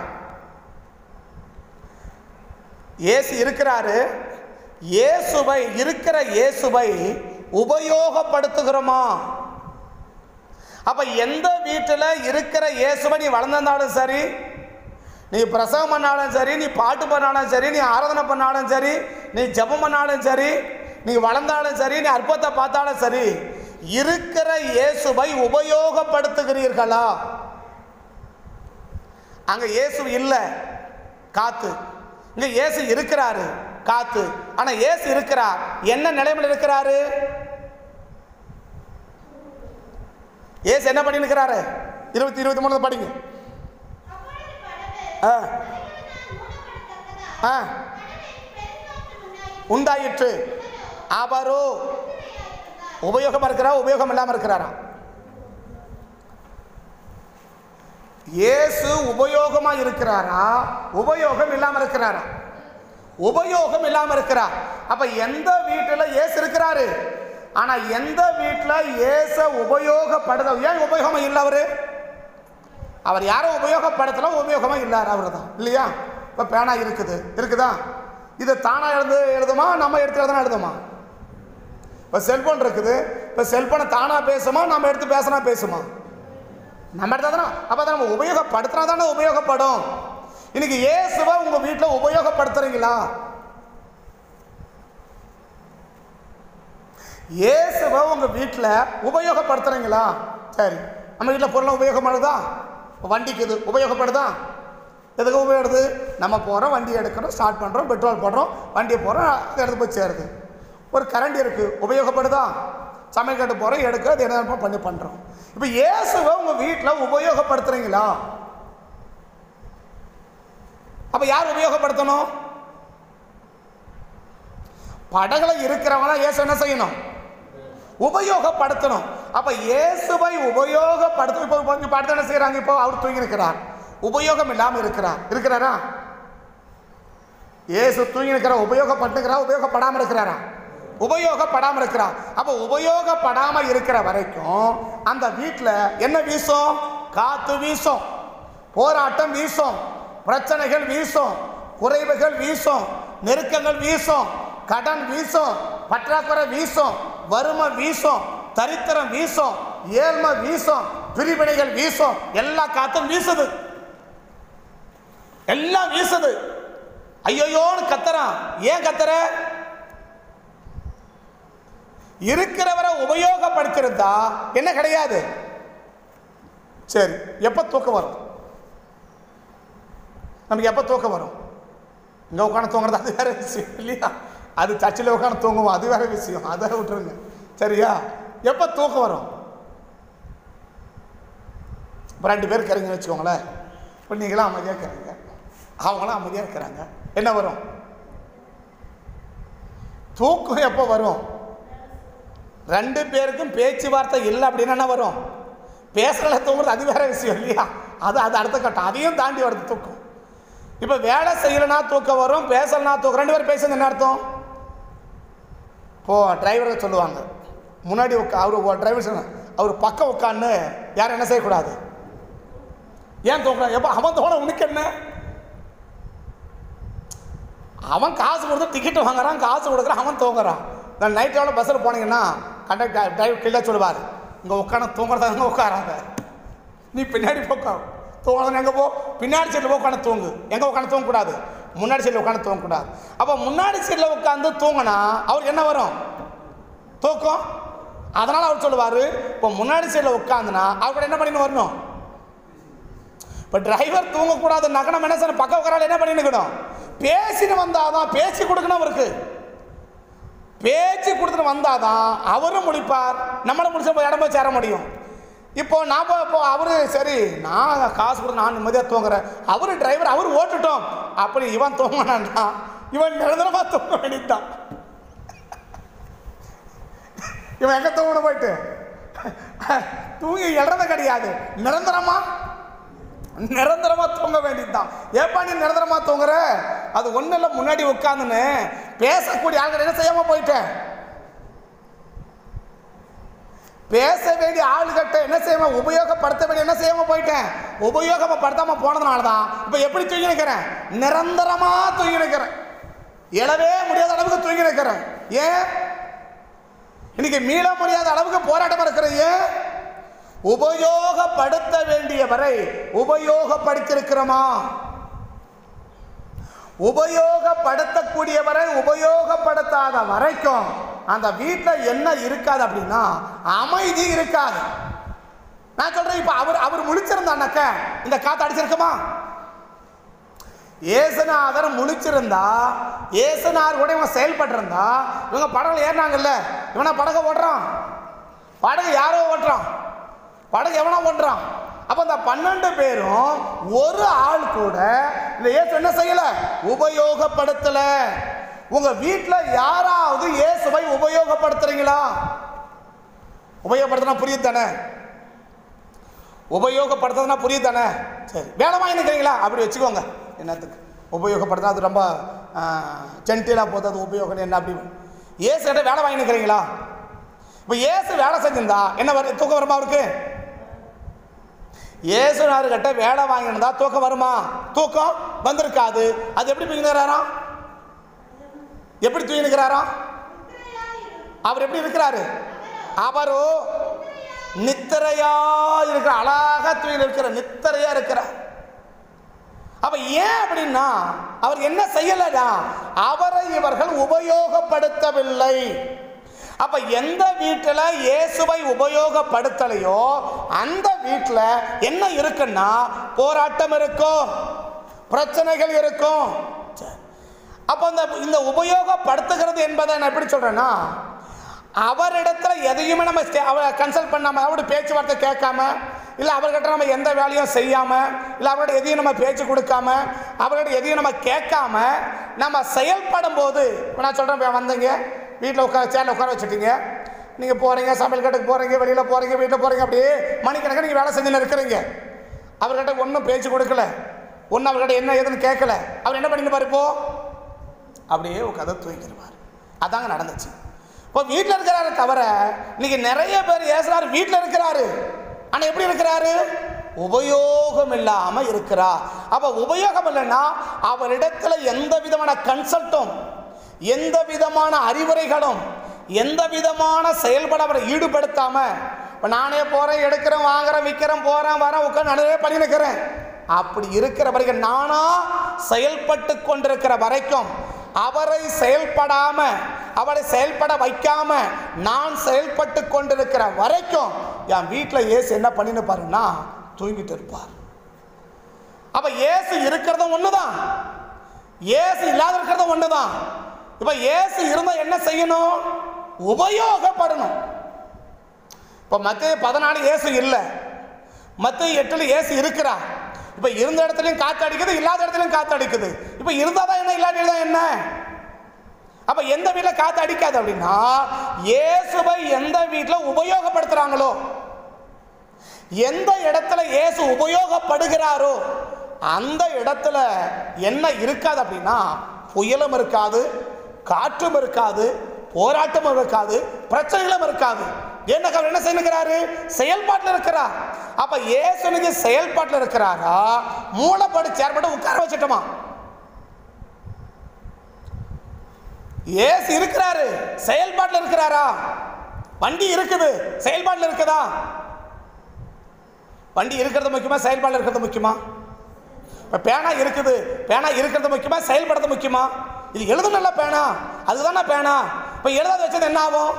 [SPEAKER 1] இயேசு இருக்கிறாரு இயேசுவை இருக்கிற இயேசுவை உபயோகப்படுத்துகிறோமா அப்ப எந்த வீட்டில் இருக்கிற இயேசுவை நீ வளர்ந்திருந்தாலும் சரி நீ பிரசவம் பண்ணாலும் சரி நீ பாட்டு பண்ணாலும் சரி நீ ஆராதனை பண்ணாலும் சரி நீ ஜெபம் பண்ணாலும் சரி நீ வளர்ந்தாலும் சரி நீ அற்புதத்தை பார்த்தாலும் சரி இருக்கிற இயேசுவை உபயோகப்படுத்துகிறீர்களா அங்க இயேசு இல்லை காத்து இங்க இயேசு இருக்கிறாரு காத்து ஆனா இயேசு இருக்கிறார் என்ன நிலைமையில் இருக்கிறாரு இயேசு என்ன பண்ணி இருக்கிறாரு இருபத்தி இருபத்தி மூணு படிங்க ஆ ஆ உண்டாயிற்று அவரோ உபயோகமா இருக்கிறா உபயோகம் இல்லாம இருக்கிறாரா இயேசு உபயோகமா இருக்கிறாரா உபயோகம் இல்லாம இருக்கிறாரா உபயோகம் இல்லாம இருக்கிறார் அப்ப எந்த வீட்டுல இயேசு இருக்கிறாரு ஆனா எந்த வீட்டுல இயேச உபயோகப்படுத ஏன் உபயோகமா இல்லை அவரு அவர் யாரும் உபயோகப்படுத்தல உபயோகமா இல்லாரு அவரு தான் இல்லையா இப்ப பேனா இருக்குது இருக்குதா இது தானா எழுந்து எழுதுமா நம்ம எடுத்து எழுதுனா எழுதுமா இப்போ செல்போன் இருக்குது இப்போ செல்போனை தானா பேசுமா நம்ம எடுத்து பேசினா பேசுமா நம்ம எடுத்தா தானே அப்போ அதை நம்ம உபயோகப்படுத்தினா தானே உபயோகப்படும் இன்னைக்கு இயேசுவை உங்க வீட்டில் உபயோகப்படுத்துறீங்களா இயேசுவை உங்க வீட்டில் உபயோகப்படுத்துறீங்களா சரி நம்ம வீட்டில் பொருளை உபயோகப்படுதா வண்டிக்கு இது உபயோகப்படுதா எதுக்கு உபயோகப்படுது நம்ம போகிறோம் வண்டி எடுக்கிறோம் ஸ்டார்ட் பண்ணுறோம் பெட்ரோல் போடுறோம் வண்டியை போகிறோம் அது எடுத்து போய் சேருது ஒரு கரண்ட் இருக்குது உபயோகப்படுதா சமையல் கட்டு போகிறோம் எடுக்க அது என்ன பண்ணி பண்ணுறோம் இப்போ இயேசுவை உங்கள் வீட்டில் உபயோகப்படுத்துறீங்களா அப்போ யார் உபயோகப்படுத்தணும் படகுல இருக்கிறவங்க இயேசு என்ன செய்யணும் உபயோகப்படுத்தணும் அப்ப இயேசுவை உபயோகப்படுத்த இப்போ இப்போ இங்க படத்தை என்ன செய்யறாங்க இப்போ அவர் தூங்கி இருக்கிறார் உபயோகம் இல்லாம இருக்கிறார் இருக்கிறாரா இயேசு தூங்கி இருக்கிறார் உபயோகப்பட்டுக்கிறார் உபயோகப்படாம இருக்கிறாரா உபயோகப்படாம இருக்கிறார் அப்ப உபயோகப்படாம இருக்கிற வரைக்கும் அந்த வீட்டில் என்ன வீசும் காத்து வீசும் போராட்டம் வீசும் பிரச்சனைகள் வீசும் குறைவுகள் வீசும் நெருக்கங்கள் வீசும் கடன் வீசும் பற்றாக்குறை வீசும் வறுமை வீசும் தரித்திரம் வீசும் ஏழ்மை வீசும் பிரிவினைகள் வீசும் எல்லா காத்தும் வீசுது எல்லாம் வீசுது ஐயோயோன்னு கத்துறான் ஏன் கத்துற இருக்கிறவரை உபயோகப்படுத்திருந்தா என்ன கிடையாது சரி எப்ப தூக்கம் வரும் நமக்கு எப்போ தூக்கம் வரும் இங்கே உட்காந்து தூங்குறது அது வேற விஷயம் இல்லையா அது சர்ச்சில் உட்காந்து தூங்குவோம் அது வேற விஷயம் அதை விட்டுருங்க சரியா எப்போ தூக்கம் வரும் இப்போ ரெண்டு பேர் இருக்கிறீங்கன்னு வச்சுக்கோங்களேன் இப்போ நீங்களாம் அமைதியாக இருக்கிறீங்க அவங்களும் அமைதியாக இருக்கிறாங்க என்ன வரும் தூக்கம் எப்போ வரும் ரெண்டு பேருக்கும் பேச்சுவார்த்தை இல்லை அப்படின்னா என்ன வரும் பேசுறல தூங்குறது அது வேற விஷயம் இல்லையா அது அது அடுத்த கட்டம் அதையும் தாண்டி வருது தூக்கம் இப்போ வேலை செய்யலைனா தூக்கம் வரும் பேசலைனா தூக்கம் ரெண்டு பேரும் பேசுறது என்ன அர்த்தம் இப்போ டிரைவரை சொல்லுவாங்க முன்னாடி உட்கா அவர் டிரைவர் சொன்ன அவர் பக்கம் உட்காந்து யாரும் என்ன செய்யக்கூடாது ஏன் தூக்குறாங்க எப்போ அவன் தோண உனக்கு என்ன அவன் காசு கொடுத்து டிக்கெட் வாங்குறான் காசு கொடுக்குறான் அவன் தூங்குறான் நான் நைட் எவ்வளோ பஸ்ஸில் போனீங்கன்னா கண்டக்டர் டிரைவர் கீழே சொல்லுவார் இங்கே உட்காந்து தூங்குறதா உட்காராங்க நீ பின்னாடி போக்கா தூங்கணும் எங்கே போ பின்னாடி சீட்டில் போய் உட்காந்து தூங்கு எங்கே உட்காந்து தூங்கக்கூடாது முன்னாடி சீட்டில் உட்காந்து தூங்கக்கூடாது அப்போ முன்னாடி சீட்டில் உட்காந்து தூங்கினா அவருக்கு என்ன வரும் தூக்கம் அதனால் அவர் சொல்லுவார் இப்போ முன்னாடி சீட்டில் உட்காந்துனா அவர் கூட என்ன பண்ணின்னு வரணும் இப்போ டிரைவர் தூங்கக்கூடாது நகனம் என்ன செய்யணும் பக்கம் உட்காரால என்ன பண்ணிக்கணும் பேசின்னு வந்தாதான் பேசி கொடுக்கணும் அவருக்கு பேச்சு கொடுத்துட்டு வந்தாதான் அவரும் முடிப்பார் நம்மளும் முடிச்ச போய் இடம் போய் சேர முடியும் இப்போ நான் போ- இப்போ அவரு சரி நான் காசு கொடுத்து நான் நிம்மதியாக தூங்குறேன் அவரு டிரைவர் அவர் ஓட்டுட்டோம் அப்படி இவன் தூங்கினான்னா இவன் நிரந்தரமா தூங்க வேண்டியதுதான் இவன் எங்க தூங்கணும் போயிட்டு தூங்கி இழறது கிடையாது நிரந்தரமா நிரந்தரமா தூங்க வேண்டியதுதான் ஏப்பா நீ நிரந்தரமா தூங்குற அது ஒண்ணு இல்ல முன்னாடி உட்காந்துன்னு பேசக்கூடிய ஆள்கள் என்ன செய்யாம போயிட்டேன் பேச வேண்டிய ஆளுகிட்ட என்ன செய்யாம உபயோகப்படுத்த வேண்டிய என்ன செய்யாம போயிட்டேன் உபயோகப்படுத்தாம போனதுனால தான் இப்போ எப்படி தூங்கி நிற்கிறேன் நிரந்தரமா தூங்கி நிற்கிறேன் எழவே முடியாத அளவுக்கு தூங்கி நிற்கிறேன் ஏன் இன்னைக்கு மீள முடியாத அளவுக்கு போராட்டம் இருக்கிறது ஏன் உபயோகப்படுத்த வேண்டிய வரை உபயோகப்படுத்திருக்கிறோமா உபயோகப்படுத்தக்கூடியவரை உபயோகப்படுத்தாத வரைக்கும் அந்த வீட்டில் என்ன இருக்காது அப்படின்னா அமைதி இருக்காது நான் சொல்றேன் இப்ப அவர் அவர் முழிச்சிருந்தானாக்க இந்த காத்து அடிச்சிருக்குமா ஏசுநாதர் முழிச்சிருந்தா ஏசுநாதர் கூட இவன் செயல்பட்டிருந்தா இவங்க படகுல ஏறினாங்கல்ல இவனை படகை ஓட்டுறான் படகு யாரோ ஓட்டுறான் படகு எவனோ ஓட்டுறான் அப்போ அந்த பன்னெண்டு பேரும் ஒரு ஆள் கூட இந்த இயேசு என்ன செய்யல உபயோகப்படுத்தல உங்க வீட்டில் யாராவது இயேசுவை உபயோகப்படுத்துறீங்களா உபயோகப்படுத்தினா புரியுது தானே உபயோகப்படுத்துறதுனா புரியுது தானே சரி வேலை வாங்கி நிற்கிறீங்களா அப்படி வச்சுக்கோங்க என்னத்துக்கு உபயோகப்படுத்தினா அது ரொம்ப ஜென்டிலாக போகுது அது உபயோகம் என்ன அப்படி ஏசு கிட்ட வேலை வாங்கி நிற்கிறீங்களா இப்போ ஏசு வேலை செஞ்சிருந்தா என்ன வரும் தூக்கம் வருமா அவருக்கு ஏசுனாரு கிட்ட வேலை வாங்கியிருந்தா தூக்கம் வருமா தூக்கம் வந்திருக்காது அது எப்படி தூங்கினுக்கிறாராம் எப்படி தூங்கினுக்கிறாராம் அவர் எப்படி இருக்கிறாரு அவரோ நித்திரையா இருக்கிற அழகா தூங்கி இருக்கிற நித்திரையா இருக்கிறார் அப்ப ஏன் அப்படின்னா அவர் என்ன செய்யலடா அவரை இவர்கள் உபயோகப்படுத்தவில்லை அப்ப எந்த வீட்டில் இயேசுவை உபயோகப்படுத்தலையோ அந்த வீட்டில் என்ன இருக்குன்னா போராட்டம் இருக்கும் பிரச்சனைகள் இருக்கும் சரி. அப்போ இந்த இந்த உபயோகப்படுத்துகிறது என்பதை நான் எப்படி சொல்றேன்னா அவரிடத்துல எதையுமே நம்ம ஸ்டே- அவ கன்சல்ட் பண்ணாம அவரோட பேச்சுவார்த்தை கேட்காம இல்லை அவர்கிட்ட நம்ம எந்த வேலையும் செய்யாம இல்லை அவரோட எதையும் நம்ம பேச்சு கொடுக்காம அவரோட எதையும் நம்ம கேட்காம நம்ம செயல்படும் போது இப்ப நான் சொல்றேன் வந்தீங்க வீட்டில் உட்கார சேரில் உட்கார வச்சுட்டீங்க நீங்கள் போகிறீங்க சமையல் கட்டுக்கு போகிறீங்க வெளியில் போகிறீங்க வீட்டில் போகிறீங்க அப்படியே மணிக்கணக்காக நீங்கள் வேலை செஞ்சுன்னு இருக்கிறீங்க அவர்கிட்ட ஒன்றும் பேச்சு கொடுக்கல ஒன்றும் அவர்கிட்ட என்ன ஏதுன்னு கேட்கல அவர் என்ன பண்ணிட்டு இப்போ அப்படியே உட்காந்து தூங்கிடுவார் அதாங்க நடந்துச்சு இப்போ வீட்டில் இருக்கிறாரு தவிர இன்னைக்கு நிறைய பேர் ஏசுறாரு வீட்டில் இருக்கிறாரு ஆனால் எப்படி இருக்கிறாரு உபயோகம் இல்லாமல் இருக்கிறார் அப்போ உபயோகம் இல்லைன்னா அவரிடத்துல எந்த விதமான கன்சல்ட்டும் எந்த விதமான அறிவுரைகளும் எந்த விதமான செயல்பட அவரை ஈடுபடுத்தாம இப்போ நானே போகிறேன் எடுக்கிறேன் வாங்குறேன் விற்கிறேன் போகிறேன் வரேன் உட்காந்து நிறைய பண்ணி நிற்கிறேன் அப்படி இருக்கிற வரைக்கும் நானா செயல்பட்டு கொண்டிருக்கிற வரைக்கும் அவரை செயல்படாம அவரை செயல்பட வைக்காம நான் செயல்பட்டு கொண்டிருக்கிற வரைக்கும் என் வீட்டில் இயேசு என்ன பண்ணின்னு பாருன்னா தூங்கிட்டு இருப்பார் அப்ப இயேசு இருக்கிறதும் ஒண்ணுதான் இயேசு இல்லாத இருக்கிறதும் ஒண்ணுதான் இப்ப இயேசு இருந்தா என்ன செய்யணும் உபயோகப்படணும் இப்போ மத்திய பதினாலு இயேசு இல்லை மத்திய எட்டுல இயேசு இருக்கிறா இப்போ இருந்த இடத்துலையும் காத்து அடிக்குது இல்லாத இடத்துலையும் காத்து அடிக்குது இப்போ இருந்தால் தான் என்ன இல்லாட்டி தான் என்ன அப்ப எந்த வீட்டில் காத்து அடிக்காது அப்படின்னா இயேசுவை எந்த வீட்டில் உபயோகப்படுத்துறாங்களோ எந்த இடத்துல இயேசு உபயோகப்படுகிறாரோ அந்த இடத்துல என்ன இருக்காது அப்படின்னா புயலும் இருக்காது காற்றும் இருக்காது போராட்டமும் இருக்காது பிரச்சனைகளும் இருக்காது என்ன அவர் என்ன செய்யணுங்கிறாரு செயல்பாட்டில் இருக்கிறார் அப்ப இயேசுனுக்கு செயல்பாட்டில் இருக்கிறாரா மூளைப்பாடு சேர்பட்டு உட்கார வச்சுட்டோமா ஏசு இருக்கிறாரு செயல்பாட்டில் இருக்கிறாரா வண்டி இருக்குது செயல்பாட்டில் இருக்குதா வண்டி இருக்கிறது முக்கியமா செயல்பாட்டில் இருக்கிறது முக்கியமா இப்போ பேனா இருக்குது பேனா இருக்கிறது முக்கியமா செயல்படுறது முக்கியமா இது எழுதணும்ல பேனா அதுதானே பேனா இப்போ எழுதாத வச்சது என்ன ஆகும்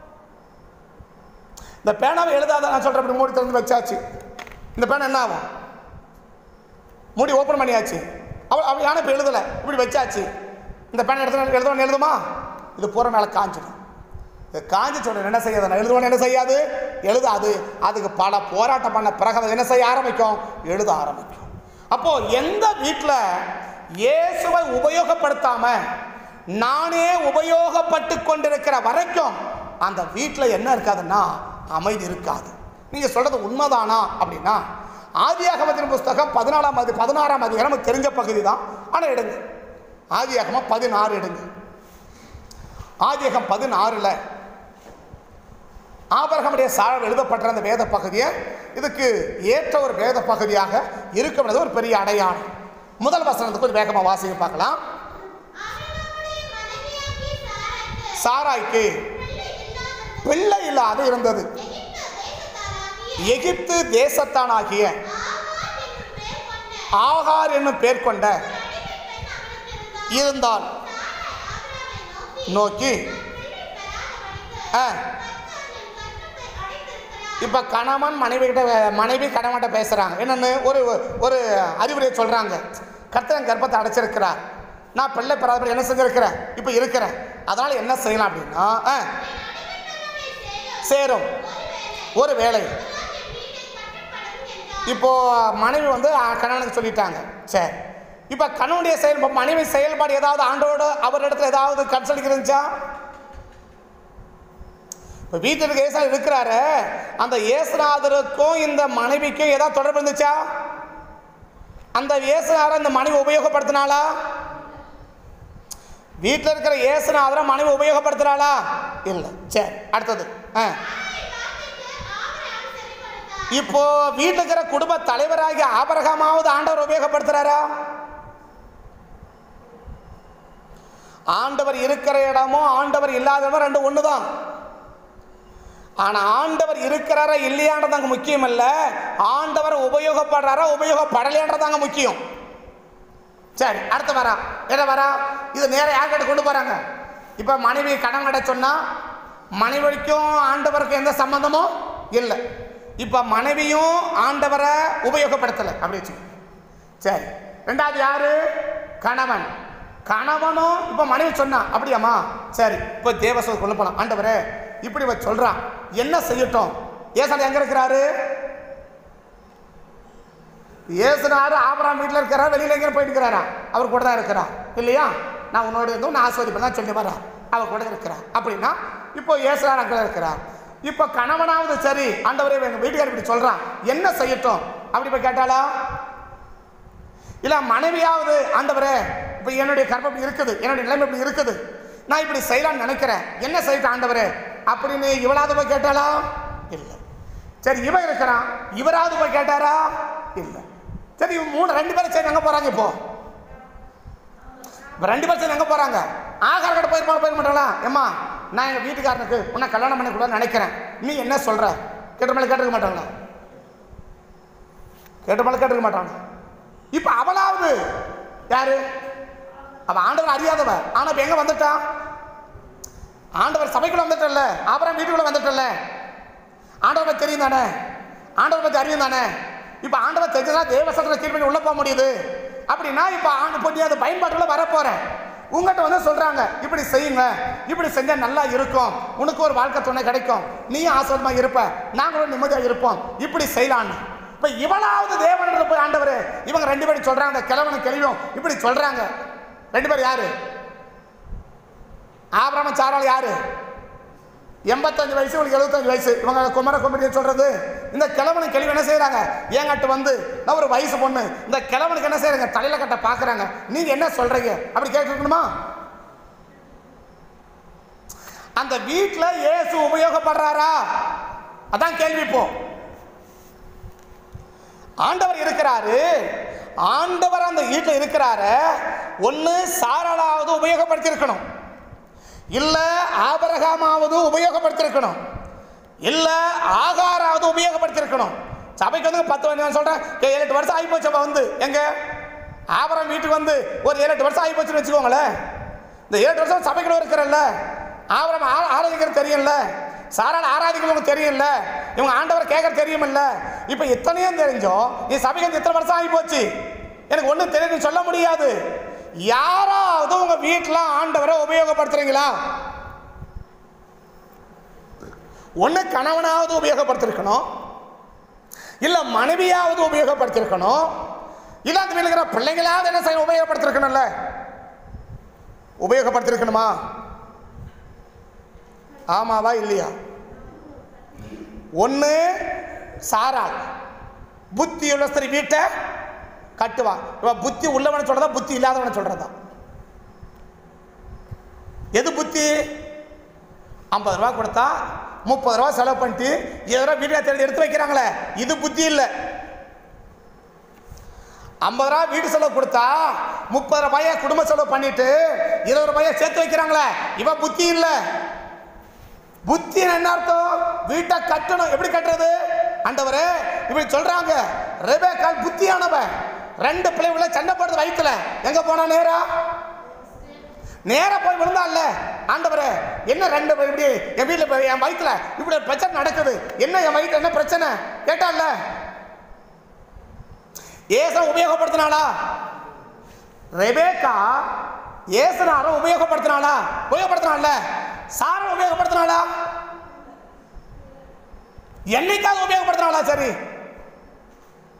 [SPEAKER 1] இந்த பேனாவை எழுதாத நான் சொல்கிறேன் இப்படி மூடி திறந்து வச்சாச்சு இந்த பேனா என்ன ஆகும் மூடி ஓப்பன் பண்ணியாச்சு அவள் அவள் யானை இப்போ எழுதலை இப்படி வச்சாச்சு இந்த பேனை எடுத்து எழுதணும் எழுதுமா இது பூரா மேலே காஞ்சிடும் இது காஞ்சி சொல்ற என்ன செய்யாது நான் எழுதுவேன் என்ன செய்யாது எழுதாது அதுக்கு பல போராட்டம் பண்ண பிறகு அது என்ன செய்ய ஆரம்பிக்கும் எழுத ஆரம்பிக்கும் அப்போ எந்த வீட்டில் இயேசுவை உபயோகப்படுத்தாம நானே உபயோகப்பட்டு கொண்டிருக்கிற வரைக்கும் அந்த வீட்டில் என்ன இருக்காதுன்னா அமைதி இருக்காது நீங்கள் சொல்றது உண்மைதானா அப்படின்னா ஆதியாகமத்தின் புஸ்தகம் பதினாலாம் அதி பதினாறாம் அதிகாரம் நமக்கு தெரிஞ்ச பகுதி தான் ஆனால் எடுங்க ஆதியாகமம் பதினாறு எடுங்க ஆதியாகம் பதினாறுல ஆபரகமுடைய சாழல் எழுதப்பட்ட அந்த வேத பகுதியை இதுக்கு ஏற்ற ஒரு வேத பகுதியாக இருக்கும் ஒரு பெரிய அடையாளம் முதல் வசனத்துக்கு ஒரு வேகமாக வாசிக்க பார்க்கலாம் சாராய்க்கு பிள்ளை இல்லாது இருந்தது எகிப்து தேசத்தானாகிய ஆகார் என்னும் பேர் கொண்ட இருந்தால் நோக்கி ஆ இப்போ கணவன் மனைவி கிட்ட மனைவி கணவன்கிட்ட பேசுகிறாங்க என்னென்னு ஒரு ஒரு அறிவுரையை சொல்கிறாங்க கர்த்தன் கர்ப்பத்தை அடைச்சிருக்கிறார் நான் பிள்ளை பெறாத என்ன செஞ்சிருக்கிறேன் இப்போ இருக்கிறேன் அதனால் என்ன செய்யலாம் அப்படின்னா ஆ சேரும் ஒரு வேலை இப்போ மனைவி வந்து அஹ், கணவனுக்கு சொல்லிட்டாங்க சரி இப்போ கணவனுடைய செயல் மனைவி செயல்பாடு ஏதாவது ஆண்டோட அவர் இடத்துல ஏதாவது கன்சல்டிங் இருந்துச்சா இப்போ வீட்டில் இருக்க ஏசா இருக்கிறாரு அந்த ஏசுநாதருக்கும் இந்த மனைவிக்கும் ஏதாவது தொடர்பு இருந்துச்சா அந்த ஏசுநாதரை இந்த மனைவி உபயோகப்படுத்தினாளா வீட்டில் இருக்கிற ஏசுநாதரை மனைவி உபயோகப்படுத்துறாளா இல்லை சரி அடுத்தது ஆ இப்போ வீட்டில் இருக்கிற குடும்ப தலைவராகிய ஆபரகமாவது ஆண்டவர் உபயோகப்படுத்துறாரா ஆண்டவர் இருக்கிற இடமும் ஆண்டவர் இல்லாத இடமும் ரெண்டு ஒன்று தான் ஆனால் ஆண்டவர் இருக்கிறாரா இல்லையான்றது அங்கே முக்கியம் இல்ல ஆண்டவர் உபயோகப்படுறாரா உபயோகப்படலையான்றது அங்கே முக்கியம் சரி அடுத்து வரா என்ன வரா இது நேரம் யார்கிட்ட கொண்டு போறாங்க இப்போ மனைவி கடன் கிட்ட சொன்னா மனைவிக்கும் ஆண்டவருக்கும் எந்த சம்பந்தமும் இல்லை இப்போ மனைவியும் ஆண்டவரை உபயோகப்படுத்தலை அப்படி வச்சு சரி ரெண்டாவது யாரு கணவன் கணவனும் இப்போ மனைவி சொன்னா அப்படியாம்மா சரி இப்போ தேவசோத கொண்டு போலாம் ஆண்டவரே இப்படி இவ சொல்றான் என்ன செய்யட்டும் ஏசான எங்க இருக்கிறாரு ஏசுனாரு ஆபராம் வீட்டில் இருக்கிறாரா வெளியில் எங்கே போயிட்டு இருக்கிறாரா அவர் கூட தான் இருக்கிறா இல்லையா நான் உன்னோட இருந்தும் நான் ஆஸ்வதிப்பேன் தான் சொல்லி வரேன் அவர் கூட இருக்கிறார் அப்படின்னா இப்போ ஏசுனார் அங்கே இருக்கிறார் இப்போ கணவனாவது சரி ஆண்டவரே எங்கள் வீட்டுக்காரர் இப்படி சொல்கிறான் என்ன செய்யட்டும் அப்படி போய் கேட்டாளா இல்லை மனைவியாவது ஆண்டவரே இப்போ என்னுடைய கர்ப்பம் இப்படி இருக்குது என்னுடைய நிலைமை இப்படி இருக்குது நான் இப்படி செய்யலாம்னு நினைக்கிறேன் என்ன செய்யட்டும் ஆண்டவரே அப்படின்னு இவளாவது போய் கேட்டாளா இல்லை சரி இவன் இருக்கிறான் இவராவது போய் கேட்டாரா இல்லை சரி இவன் மூணு ரெண்டு பேரும் சேர்ந்து எங்கே போகிறாங்க இப்போ இப்போ ரெண்டு பேரும் சேர்ந்து எங்கே போகிறாங்க ஆகார கடை போயிருப்பாங்க போயிருக்க மாட்டாங்களா ஏம்மா நான் எங்கள் வீட்டுக்காரனுக்கு உன்னை கல்யாணம் பண்ண கூட நினைக்கிறேன் நீ என்ன சொல்கிற கேட்ட மேலே கேட்டுக்க மாட்டாங்களா கேட்ட மேலே கேட்டுக்க மாட்டாங்க இப்போ அவளாவது யாரு அவன் ஆண்டவர் அறியாதவ ஆனா இப்ப எங்க வந்துட்டான் ஆண்டவர் சபைக்குள்ள வந்துட்டல அப்புறம் வீட்டுக்குள்ள வந்துட்டல ஆண்டவர் பத்தி தெரியும் தானே ஆண்டவர் பத்தி அறியும் தானே இப்ப ஆண்டவர் தெரிஞ்சதா தேவசத்துல கீழ் பண்ணி உள்ள போக முடியுது அப்படின்னா இப்ப ஆண்டு பண்ணி அது பயன்பாட்டுல வரப்போறேன் உங்ககிட்ட வந்து சொல்றாங்க இப்படி செய்யுங்க இப்படி செஞ்சா நல்லா இருக்கும் உனக்கு ஒரு வாழ்க்கை துணை கிடைக்கும் நீயும் ஆசிரமா இருப்ப நாங்களும் நிம்மதியா இருப்போம் இப்படி செய்யலான்னு இப்ப இவளாவது தேவனிடத்துல போய் ஆண்டவர் இவங்க ரெண்டு பேரும் சொல்றாங்க அந்த கிழவனும் கிழவியும் இப்படி சொல்றாங்க ரெண்டு பேர் யாரு ஆபிரம சாரால் யாரு எண்பத்தஞ்சு வயசு இவங்களுக்கு எழுபத்தஞ்சு வயசு இவங்க குமர குமரியை சொல்றது இந்த கிழவனுக்கு கிழவி என்ன செய்யறாங்க ஏங்கட்டு வந்து நான் ஒரு வயசு பொண்ணு இந்த கிழவனுக்கு என்ன செய்யறாங்க தலையில கட்ட பாக்குறாங்க நீங்க என்ன சொல்றீங்க அப்படி கேட்கணுமா அந்த வீட்டுல இயேசு உபயோகப்படுறாரா அதான் கேள்வி இப்போ ஆண்டவர் இருக்கிறாரு ஆண்டவர் அந்த வீட்டில் இருக்கிறாரு ஒன்று சாரலாவது உபயோகப்படுத்தியிருக்கணும் இல்லை ஆபரகாமாவது உபயோகப்படுத்தியிருக்கணும் இல்லை ஆகாராவது உபயோகப்படுத்தியிருக்கணும் சபைக்கு வந்து பத்து வந்து சொல்கிறேன் ஏழு எட்டு வருஷம் ஆகி போச்சு வந்து எங்க ஆபரம் வீட்டுக்கு வந்து ஒரு ஏழு எட்டு வருஷம் ஆகி போச்சுன்னு வச்சுக்கோங்களேன் இந்த ஏழு எட்டு வருஷம் சபைக்குள்ள இருக்கிறல்ல ஆபரம் ஆ- ஆராதிக்கிறது தெரியும்ல சாரால் ஆராதிக்கிறது தெரியும்ல இவங்க ஆண்டவர் கேட்கற தெரியுமில்ல இப்போ இத்தனையும் தெரிஞ்சோம் நீ சபைக்கு வந்து இத்தனை வருஷம் ஆகி போச்சு எனக்கு ஒன்றும் தெரியும்னு சொல்ல முடியாது யாராவது உங்க வீட்டில் ஆண்டவரை உபயோகப்படுத்துறீங்களா ஒன்று கணவனாவது உபயோகப்படுத்திருக்கணும் இல்லை மனைவியாவது உபயோகப்படுத்திருக்கணும் இல்லை அந்த வீட்டில் இருக்கிற பிள்ளைங்களாவது என்ன செய்ய உபயோகப்படுத்திருக்கணும்ல உபயோகப்படுத்திருக்கணுமா ஆமாவா இல்லையா ஒன்று சாராள் புத்தி உள்ள ஸ்திரீ வீட்டை கட்டுவான் இவன் புத்தி உள்ளவனை சொல்றதா புத்தி இல்லாதவனை சொல்றதா எது புத்தி ஐம்பது ரூபா கொடுத்தா முப்பது ரூபா செலவு பண்ணிட்டு இருபது ரூபா வீட்டில் தேடி எடுத்து வைக்கிறாங்களே இது புத்தி இல்லை ஐம்பது ரூபா வீட்டு செலவு கொடுத்தா முப்பது ரூபாய குடும்ப செலவு பண்ணிட்டு இருபது ரூபாய சேர்த்து வைக்கிறாங்களே இவன் புத்தி இல்லை புத்தி என்ன அர்த்தம் வீட்டை கட்டணும் எப்படி கட்டுறது ஆண்டவரே இப்படி சொல்றாங்க ரெபேக்கால் புத்தியானவன் ரெண்டு பிள்ளைகளை சண்டை போடுறது வயிற்றுல எங்க போனா நேரா நேரா போய் விழுந்தான்ல ஆண்டவரே என்ன ரெண்டு பேர் இப்படி என் வீட்டில் என் வயிற்றுல இப்படி ஒரு பிரச்சனை நடக்குது என்ன என் வயிற்றுல என்ன பிரச்சனை கேட்டான்ல ஏச உபயோகப்படுத்தினாளா ரெபேக்கா ஏசுனாரை உபயோகப்படுத்தினாளா உபயோகப்படுத்தினால சாரை உபயோகப்படுத்தினாளா என்னைக்காவது உபயோகப்படுத்தினாளா சரி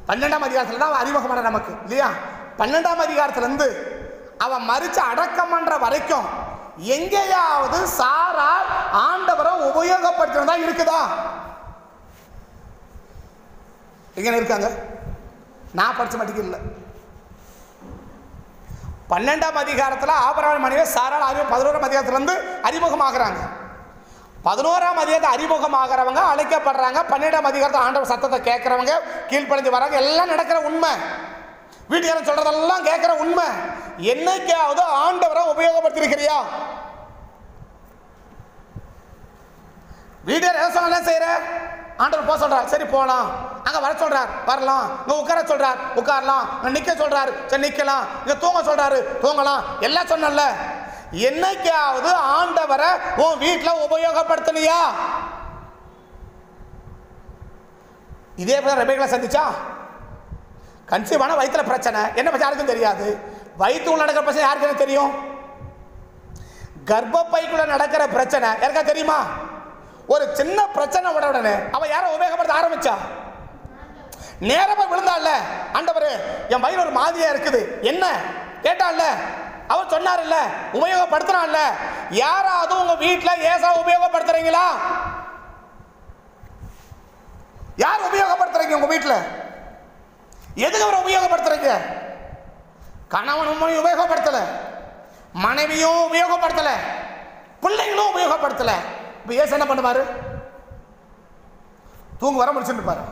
[SPEAKER 1] பன்னெண்டாம் அதிகாரத்தில் தான் அவன் அறிமுகமான நமக்கு இல்லையா பன்னெண்டாம் அதிகாரத்திலேருந்து அவன் மறிச்சு அடக்கம் பண்ற வரைக்கும் எங்கேயாவது சாரார் ஆண்டவரை உபயோகப்படுத்தினதா இருக்குதா எங்க இருக்காங்க நான் படிச்ச மாட்டேங்க இல்லை பன்னெண்டாம் அதிகாரத்தில் ஆபரான மனைவி சாரால் அறிவு பதினோராம் அதிகாரத்திலேருந்து அறிமுகமாகறாங்க பதினோராம் அதிகாரத்தை அறிமுகமாகறவங்க அழைக்கப்படுறாங்க பன்னெண்டாம் அதிகாரத்தில் ஆண்டவர் சத்தத்தை கேட்குறவங்க கீழ்ப்படைஞ்சு வராங்க எல்லாம் நடக்கிற உண்மை வீட்டுக்காரன் சொல்றதெல்லாம் கேட்குற உண்மை என்னைக்காவது ஆண்டவரை உபயோகப்படுத்திருக்கிறியா வீடியோ என்ன சொல்ல செய்யற ஆண்டவர் போக சொல்றார் சரி போகலாம் அங்க வர சொல்றார் வரலாம் இங்க உட்கார சொல்றார் உட்காரலாம் இங்க நிக்க சொல்றாரு சரி நிக்கலாம் இங்க தூங்க சொல்றாரு தூங்கலாம் எல்லாம் சொன்னல என்னைக்காவது ஆண்டவரை உன் வீட்டில் உபயோகப்படுத்தலையா இதே போல ரெபேக்களை சந்திச்சா கன்சீவான வயிற்றுல பிரச்சனை என்ன பிரச்சனை யாருக்கும் தெரியாது வயிற்றுக்குள்ள நடக்கிற பிரச்சனை யாருக்கு என்ன தெரியும் கர்ப்பப்பைக்குள்ள நடக்கிற பிரச்சனை யாருக்கா தெரியுமா ஒரு சின்ன பிரச்சனை விட உடனே அவ யாரை உபயோகப்படுத்த ஆரம்பிச்சா நேரமா விழுந்தாள்ல ஆண்டவரே என் வயிறு ஒரு மாதிரியா இருக்குது என்ன கேட்டான்ல அவர் சொன்னார்ல உபயோகப்படுத்தினான்ல யாராவது உங்க வீட்டுல ஏசா உபயோகப்படுத்துறீங்களா யார் உபயோகப்படுத்துறீங்க உங்க வீட்டுல எதுக்கு அவரை உபயோகப்படுத்துறீங்க கணவனும் உபயோகப்படுத்தல மனைவியும் உபயோகப்படுத்தல பிள்ளைங்களும் உபயோகப்படுத்தல இப்போ ஏசு என்ன பண்ணுவாரு தூங்க வர முடிச்சுட்டு பாரு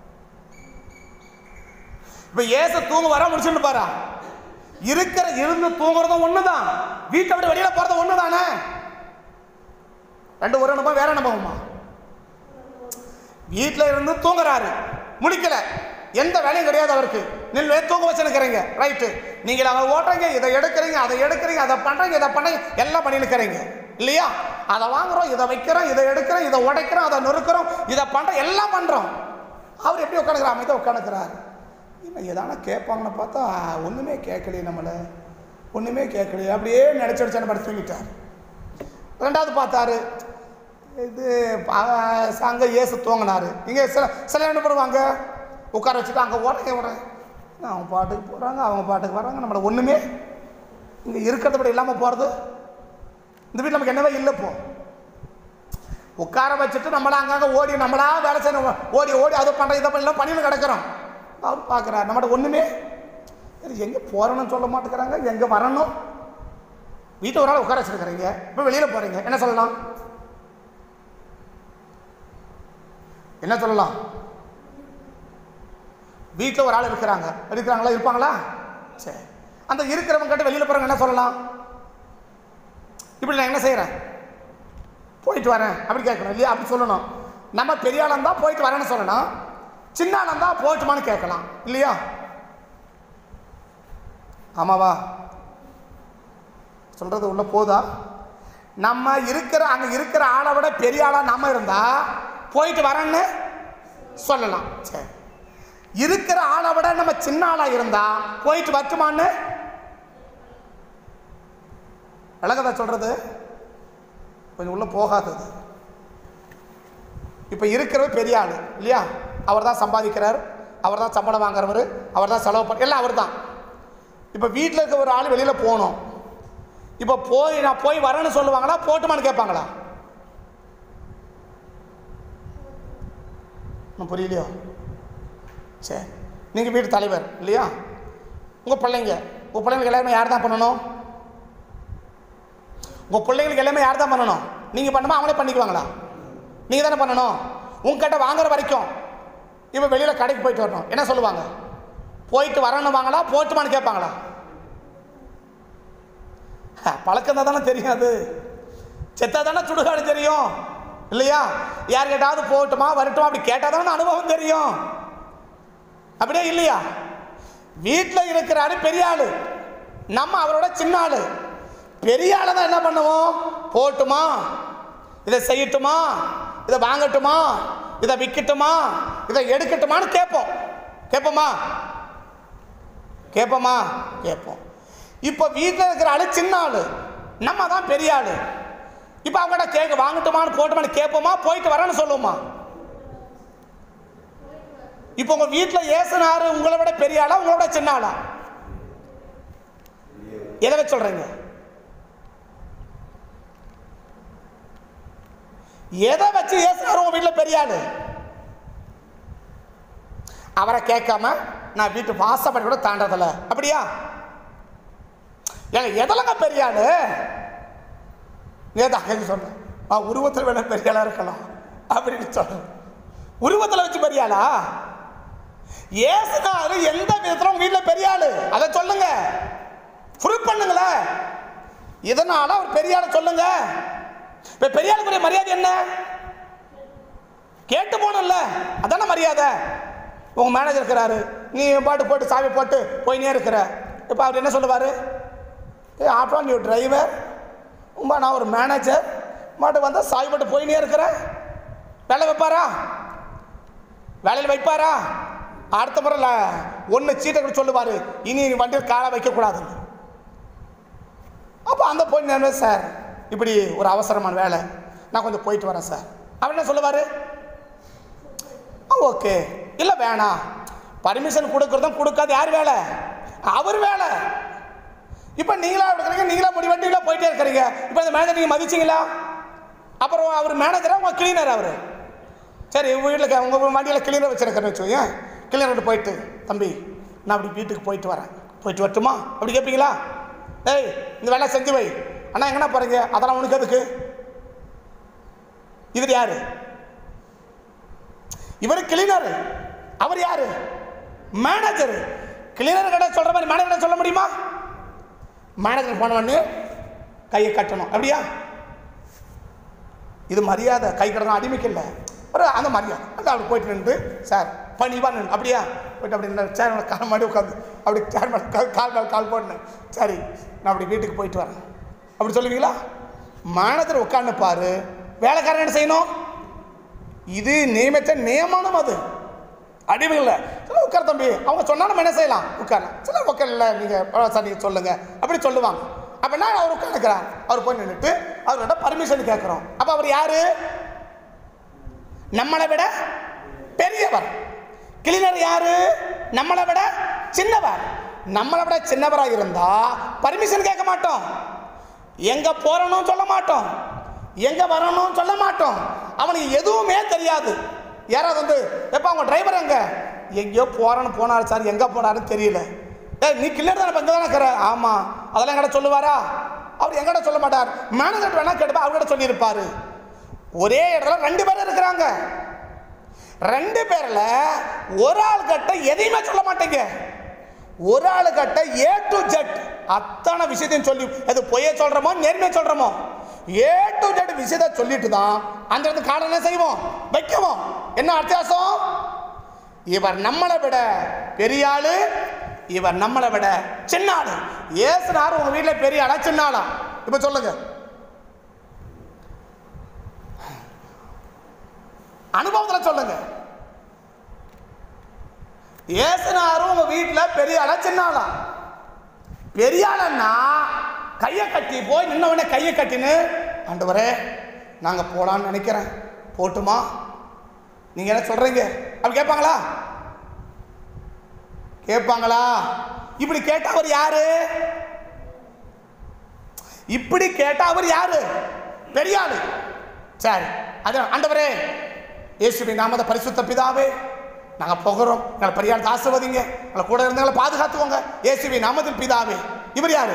[SPEAKER 1] இப்போ ஏசு தூங்க வர முடிச்சுட்டு பாரா இருக்கிற இருந்து தூங்குறதும் ஒண்ணுதான் வீட்டை விட்டு வெளியில போறது ஒண்ணுதானே ரெண்டு ஒரு அனுபவம் வேற அனுபவமா வீட்டில் இருந்து தூங்குறாரு முடிக்கல எந்த வேலையும் கிடையாது அவருக்கு நின்று தூங்க வச்சுருக்கிறீங்க ரைட்டு நீங்கள் அதை ஓட்டுறீங்க இதை எடுக்கிறீங்க அதை எடுக்கிறீங்க அதை பண்ணுறீங்க இதை பண்ணுறீங்க எல்லாம் பண்ணி நிற்கிறீங்க இல்லையா அதை வாங்குறோம் இதை வைக்கிறோம் இதை எடுக்கிறோம் இதை உடைக்கிறோம் அதை நொறுக்கிறோம் இதை பண்ணுறோம் எல்லாம் பண்ணுறோம் அவர் எப்படி உட்காந்துக்கிறார் அமைதியாக உட்காந்துக்கிறார் இவன் எதான கேட்பாங்கன்னு பார்த்தா ஒன்றுமே கேட்கலையே நம்மளை ஒன்றுமே கேட்கலையே அப்படியே நினச்சி அடிச்சான படுத்து தூங்கிட்டார் ரெண்டாவது பார்த்தாரு இது அங்கே ஏசு தூங்கினாரு இங்கே சில சில என்ன பண்ணுவாங்க உட்கார வச்சுட்டு அங்கே ஓடுங்க ஓடுறேன் அவங்க பாட்டுக்கு போகிறாங்க அவங்க பாட்டுக்கு வராங்க நம்மளை ஒன்றுமே இங்கே இருக்கிறத விட இல்லாமல் போகிறது இந்த வீட்டில் நமக்கு என்னவே இல்லை இப்போ உட்கார வச்சுட்டு நம்மளா அங்கங்கே ஓடி நம்மளா வேலை செய்யணும் ஓடி ஓடி அதை பண்ணுற இதை பண்ணலாம் பண்ணின்னு கிடக்கிறோம் அவர் பார்க்குறாரு நம்மகிட்ட ஒன்றுமே எங்கே போகிறோன்னு சொல்ல மாட்டேங்கிறாங்க எங்கே வரணும் வீட்டை ஒரு நாள் உட்கார வச்சுருக்கிறீங்க இப்போ வெளியில் போகிறீங்க என்ன சொல்லலாம் என்ன சொல்லலாம் வீட்டில் ஒரு ஆள் இருக்கிறாங்க இருக்கிறாங்களா இருப்பாங்களா சரி அந்த இருக்கிறவங்க கிட்ட வெளியில் போகிறவங்க என்ன சொல்லலாம் இப்படி நான் என்ன செய்கிறேன் போயிட்டு வரேன் அப்படி கேட்கணும் இல்லையா அப்படி சொல்லணும் நம்ம பெரிய ஆளாக இருந்தால் போயிட்டு வரேன்னு சொல்லணும் சின்ன ஆளாக இருந்தால் போயிட்டுமான்னு கேட்கலாம் இல்லையா ஆமாவா சொல்கிறது உள்ள போதா நம்ம இருக்கிற அங்கே இருக்கிற ஆளை விட பெரிய ஆளாக நம்ம இருந்தால் போயிட்டு வரேன்னு சொல்லலாம் சரி இருக்கிற ஆளை விட நம்ம சின்ன ஆளாக இருந்தால் போயிட்டு வரட்டுமான்னு விளக்கதா சொல்கிறது கொஞ்சம் உள்ளே போகாதது இப்போ இருக்கிறவர் பெரிய ஆள் இல்லையா அவர் தான் சம்பாதிக்கிறார் அவர் தான் சம்பளம் வாங்குறவர் அவர் தான் செலவு பண்ண எல்லாம் அவர் தான் இப்போ வீட்டில் இருக்க ஒரு ஆள் வெளியில் போகணும் இப்போ போய் நான் போய் வரேன்னு சொல்லுவாங்களா போட்டுமான்னு கேட்பாங்களா இன்னும் புரியலையோ சரி நீங்கள் வீட்டு தலைவர் இல்லையா உங்கள் பிள்ளைங்க உங்கள் பிள்ளைங்களுக்கு எல்லாருமே யார் தான் பண்ணணும் உங்கள் பிள்ளைங்களுக்கு எல்லாமே யார் தான் பண்ணணும் நீங்கள் பண்ணுமா அவங்களே பண்ணிக்குவாங்களா நீங்கள் தானே பண்ணணும் உங்ககிட்ட வாங்குற வரைக்கும் இப்போ வெளியில் கடைக்கு போயிட்டு வரணும் என்ன சொல்லுவாங்க போயிட்டு வரணும் வாங்களா போட்டுமான்னு கேட்பாங்களா பழக்கம் தானே தெரியும் அது செத்தா தானே சுடுகாடு தெரியும் இல்லையா யார் கேட்டாவது போகட்டுமா வரட்டுமா அப்படி கேட்டால் தானே அனுபவம் தெரியும் அப்படியே இல்லையா வீட்டில் இருக்கிற ஆளு பெரிய ஆளு நம்ம அவரோட சின்ன ஆளு பெரிய ஆளை தான் என்ன பண்ணுவோம் போட்டுமா இதை செய்யட்டுமா இதை வாங்கட்டுமா இதை விற்கட்டுமா இதை எடுக்கட்டுமான்னு கேட்போம் கேட்போமா கேட்போமா கேட்போம் இப்போ வீட்டில் இருக்கிற ஆளு சின்ன ஆளு நம்ம தான் பெரிய ஆளு இப்போ அவங்ககிட்ட கேட்க வாங்கட்டுமான்னு போட்டுமான்னு கேட்போமா போயிட்டு வரேன்னு சொல்லுவோமா இப்போ உங்க வீட்டில் ஏசுனாரு உங்களை விட பெரிய ஆளா உங்களை விட சின்ன ஆளா எதை வச்சு சொல்றீங்க எதை வச்சு ஏசுனாரு உங்க வீட்டில் பெரிய ஆளு அவரை கேட்காம நான் வீட்டு வாசப்படி கூட தாண்டதில்ல அப்படியா ஏங்க எதெல்லாங்க பெரிய ஆளு நேதா சொன்னேன் ஆ உருவத்தில் வேணா பெரிய ஆளா இருக்கலாம் அப்படின்னு சொல்றேன் உருவத்தில் வச்சு பெரிய ஆளா ஏசுனாரு எந்த விதத்துல உங்க வீட்டில் பெரிய ஆளு அதை சொல்லுங்க ப்ரூவ் பண்ணுங்களேன் இதனால அவர் பெரிய ஆளு சொல்லுங்க இப்ப பெரிய ஆளுக்குரிய மரியாதை என்ன கேட்டு போகணும்ல அதானே மரியாதை உங்க மேனேஜர் இருக்கிறாரு நீ பாட்டு போட்டு சாவி போட்டு போயினே இருக்கிற இப்போ அவர் என்ன சொல்லுவார் ஏ ஆட்டோ நீ டிரைவர் உமா நான் ஒரு மேனேஜர் மாட்டு வந்தால் சாவி போட்டு போயினே இருக்கிறேன் வேலை வைப்பாரா வேலையில் வைப்பாரா அடுத்த முறை ஒன்று சீட்டை கூட சொல்லுவார் இனி நீ வண்டியில் காலை வைக்கக்கூடாதுன்னு அப்போ அந்த போய் நான் சார் இப்படி ஒரு அவசரமான வேலை நான் கொஞ்சம் போயிட்டு வரேன் சார் அவர் என்ன சொல்லுவார் ஓகே இல்லை வேணாம் பர்மிஷன் கொடுக்குறதும் கொடுக்காது யார் வேலை அவர் வேலை இப்போ நீங்களா இருக்கிறீங்க நீங்களா முடி வண்டியில் போயிட்டே இருக்கிறீங்க இப்போ இந்த மேனேஜர் நீங்கள் மதிச்சிங்களா அப்புறம் அவர் மேனேஜரா உங்கள் கிளீனர் அவர் சரி உங்கள் வீட்டில் உங்கள் வண்டியில் கிளீனர் வச்சுருக்கேன்னு வச்சுக்கோங்க கிளீனர் போயிட்டு தம்பி நான் அப்படி வீட்டுக்கு போயிட்டு வரேன் போயிட்டு வரட்டுமா அப்படி கேட்பீங்களா ஏய் இந்த வேலை செஞ்சு வை அண்ணா எங்கண்ணா போகிறீங்க அதெல்லாம் உனக்கு எதுக்கு இது யாரு இவர் கிளீனர் அவர் யாரு மேனேஜர் கிளீனர் கிட்ட சொல்ற மாதிரி மேனேஜர் சொல்ல முடியுமா மேனேஜர் போன உடனே கையை கட்டணும் அப்படியா இது மரியாதை கை கடனா அடிமைக்கு இல்லை ஒரு அந்த மரியாதை அது அப்படி போயிட்டு நின்று சார் பணிவா நின்று அப்படியா போயிட்டு அப்படி நின்று சேர் மேலே கால் மாடி உட்காந்து அப்படி சேர் மேலே கால் கால் மேலே கால் போடணும் சரி நான் அப்படி வீட்டுக்கு போயிட்டு வரேன் அப்படி சொல்லுவீங்களா மேனேஜர் உட்காந்து பாரு வேலைக்காரன் என்ன செய்யணும் இது நியமித்த நியமனம் அது அடிமைகள் சரி உட்கார தம்பி அவங்க சொன்னா நம்ம என்ன செய்யலாம் உட்காரலாம் சரி உட்கார இல்லை நீங்கள் சார் நீங்கள் சொல்லுங்க அப்படி சொல்லுவாங்க அப்படின்னா அவர் உட்காந்துக்கிறார் அவர் போய் நின்றுட்டு அவர்கிட்ட பர்மிஷன் கேட்குறோம் அப்போ அவர் யாரு நம்மளை விட பெரியவர் கிளீனர் யாரு நம்மளை விட சின்னவர் நம்மளை விட சின்னவராக இருந்தா பர்மிஷன் கேட்க மாட்டோம் எங்க போறணும் சொல்ல மாட்டோம் எங்க வரணும் சொல்ல மாட்டோம் அவனுக்கு எதுவுமே தெரியாது யாராவது வந்து எப்ப அவங்க டிரைவர் எங்க எங்கேயோ போறேன்னு போனார் சார் எங்க போனாருன்னு தெரியல ஏய் நீ கிளியர் தானே இங்கே தானே இருக்கிற ஆமா அதெல்லாம் எங்கிட்ட சொல்லுவாரா அவர் எங்கிட்ட சொல்ல மாட்டார் மேனேஜர் வேணா கேட்டுப்பா அவர்கிட்ட சொல்லியிருப்பாரு ஒரே இடத்துல ரெண்டு பேர் இருக்கிறாங்க ரெண்டு பேர்ல ஒரு ஆள் கிட்ட எதையுமே சொல்ல மாட்டீங்க ஒரு ஆள் கிட்ட ஏ டு ஜெட் அத்தனை விஷயத்தையும் சொல்லி அது பொய்ய சொல்றோமோ நேர்மையை சொல்றோமோ ஏ டு ஜெட் விஷயத்தை சொல்லிட்டு தான் அந்த இடத்துக்கு காரணம் என்ன செய்வோம் வைக்கவும் என்ன அத்தியாசம் இவர் நம்மளை விட பெரிய ஆளு இவர் நம்மளை விட சின்ன ஆளு ஏசுனார் உங்க வீட்டில் பெரிய ஆளா சின்ன ஆளா இப்ப சொல்லுங்க அனுபவத்தில் சொல்லுங்க ஏசுனாரும் உங்க வீட்டில் பெரிய ஆளா சின்ன ஆளா பெரிய ஆளன்னா கையை கட்டி போய் நின்னவனே கையை கட்டின்னு ஆண்டவரே நாங்க போலான்னு நினைக்கிறேன் போட்டுமா நீங்க என்ன சொல்றீங்க அப்படி கேட்பாங்களா கேட்பாங்களா இப்படி கேட்டா அவர் யாரு இப்படி கேட்டா அவர் யாரு பெரிய ஆளு சரி அதான் ஆண்டவரே இயேசுவின் நாமத பரிசுத்த பிதாவே நாங்க போகிறோம் எங்களை பெரியார் ஆசிர்வதிங்க எங்களை கூட இருந்தவங்களை பாதுகாத்துக்கோங்க இயேசுவின் நாமத்தில் பிதாவே இவர் யாரு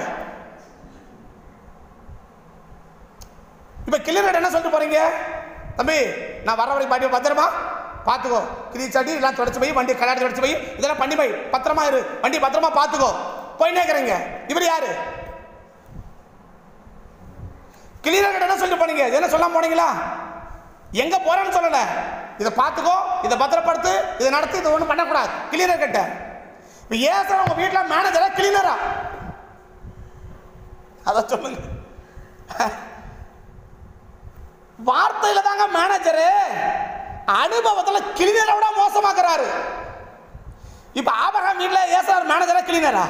[SPEAKER 1] இப்ப கிளியர் என்ன சொல்லிட்டு போறீங்க தம்பி நான் வர வரை பாட்டி பத்திரமா பார்த்துக்கோ கிரிச்சாடி எல்லாம் தொடச்சு போய் வண்டி கல்யாணம் தொடச்சு போய் இதெல்லாம் பண்ணி போய் பத்திரமா இரு வண்டி பத்திரமா பார்த்துக்கோ போய் நேக்கிறீங்க இவர் யாரு கிளியர் என்ன சொல்லிட்டு போனீங்க இது என்ன சொல்லாம போனீங்களா எங்க போறேன்னு சொல்லல இதை பார்த்துக்கோ இதை பத்திரப்படுத்து இதை நடத்தி இதை ஒன்றும் பண்ணக்கூடாது கிளீனர் கிட்ட இப்போ ஏன் சார் உங்க வீட்டில் மேனேஜரா கிளீனரா அதை சொல்லுங்க வார்த்தையில தாங்க மேனேஜரு அனுபவத்தில் கிளீனரை விட மோசமாக்குறாரு இப்ப ஆபரகம் வீட்டில் ஏசார் மேனேஜரா கிளீனரா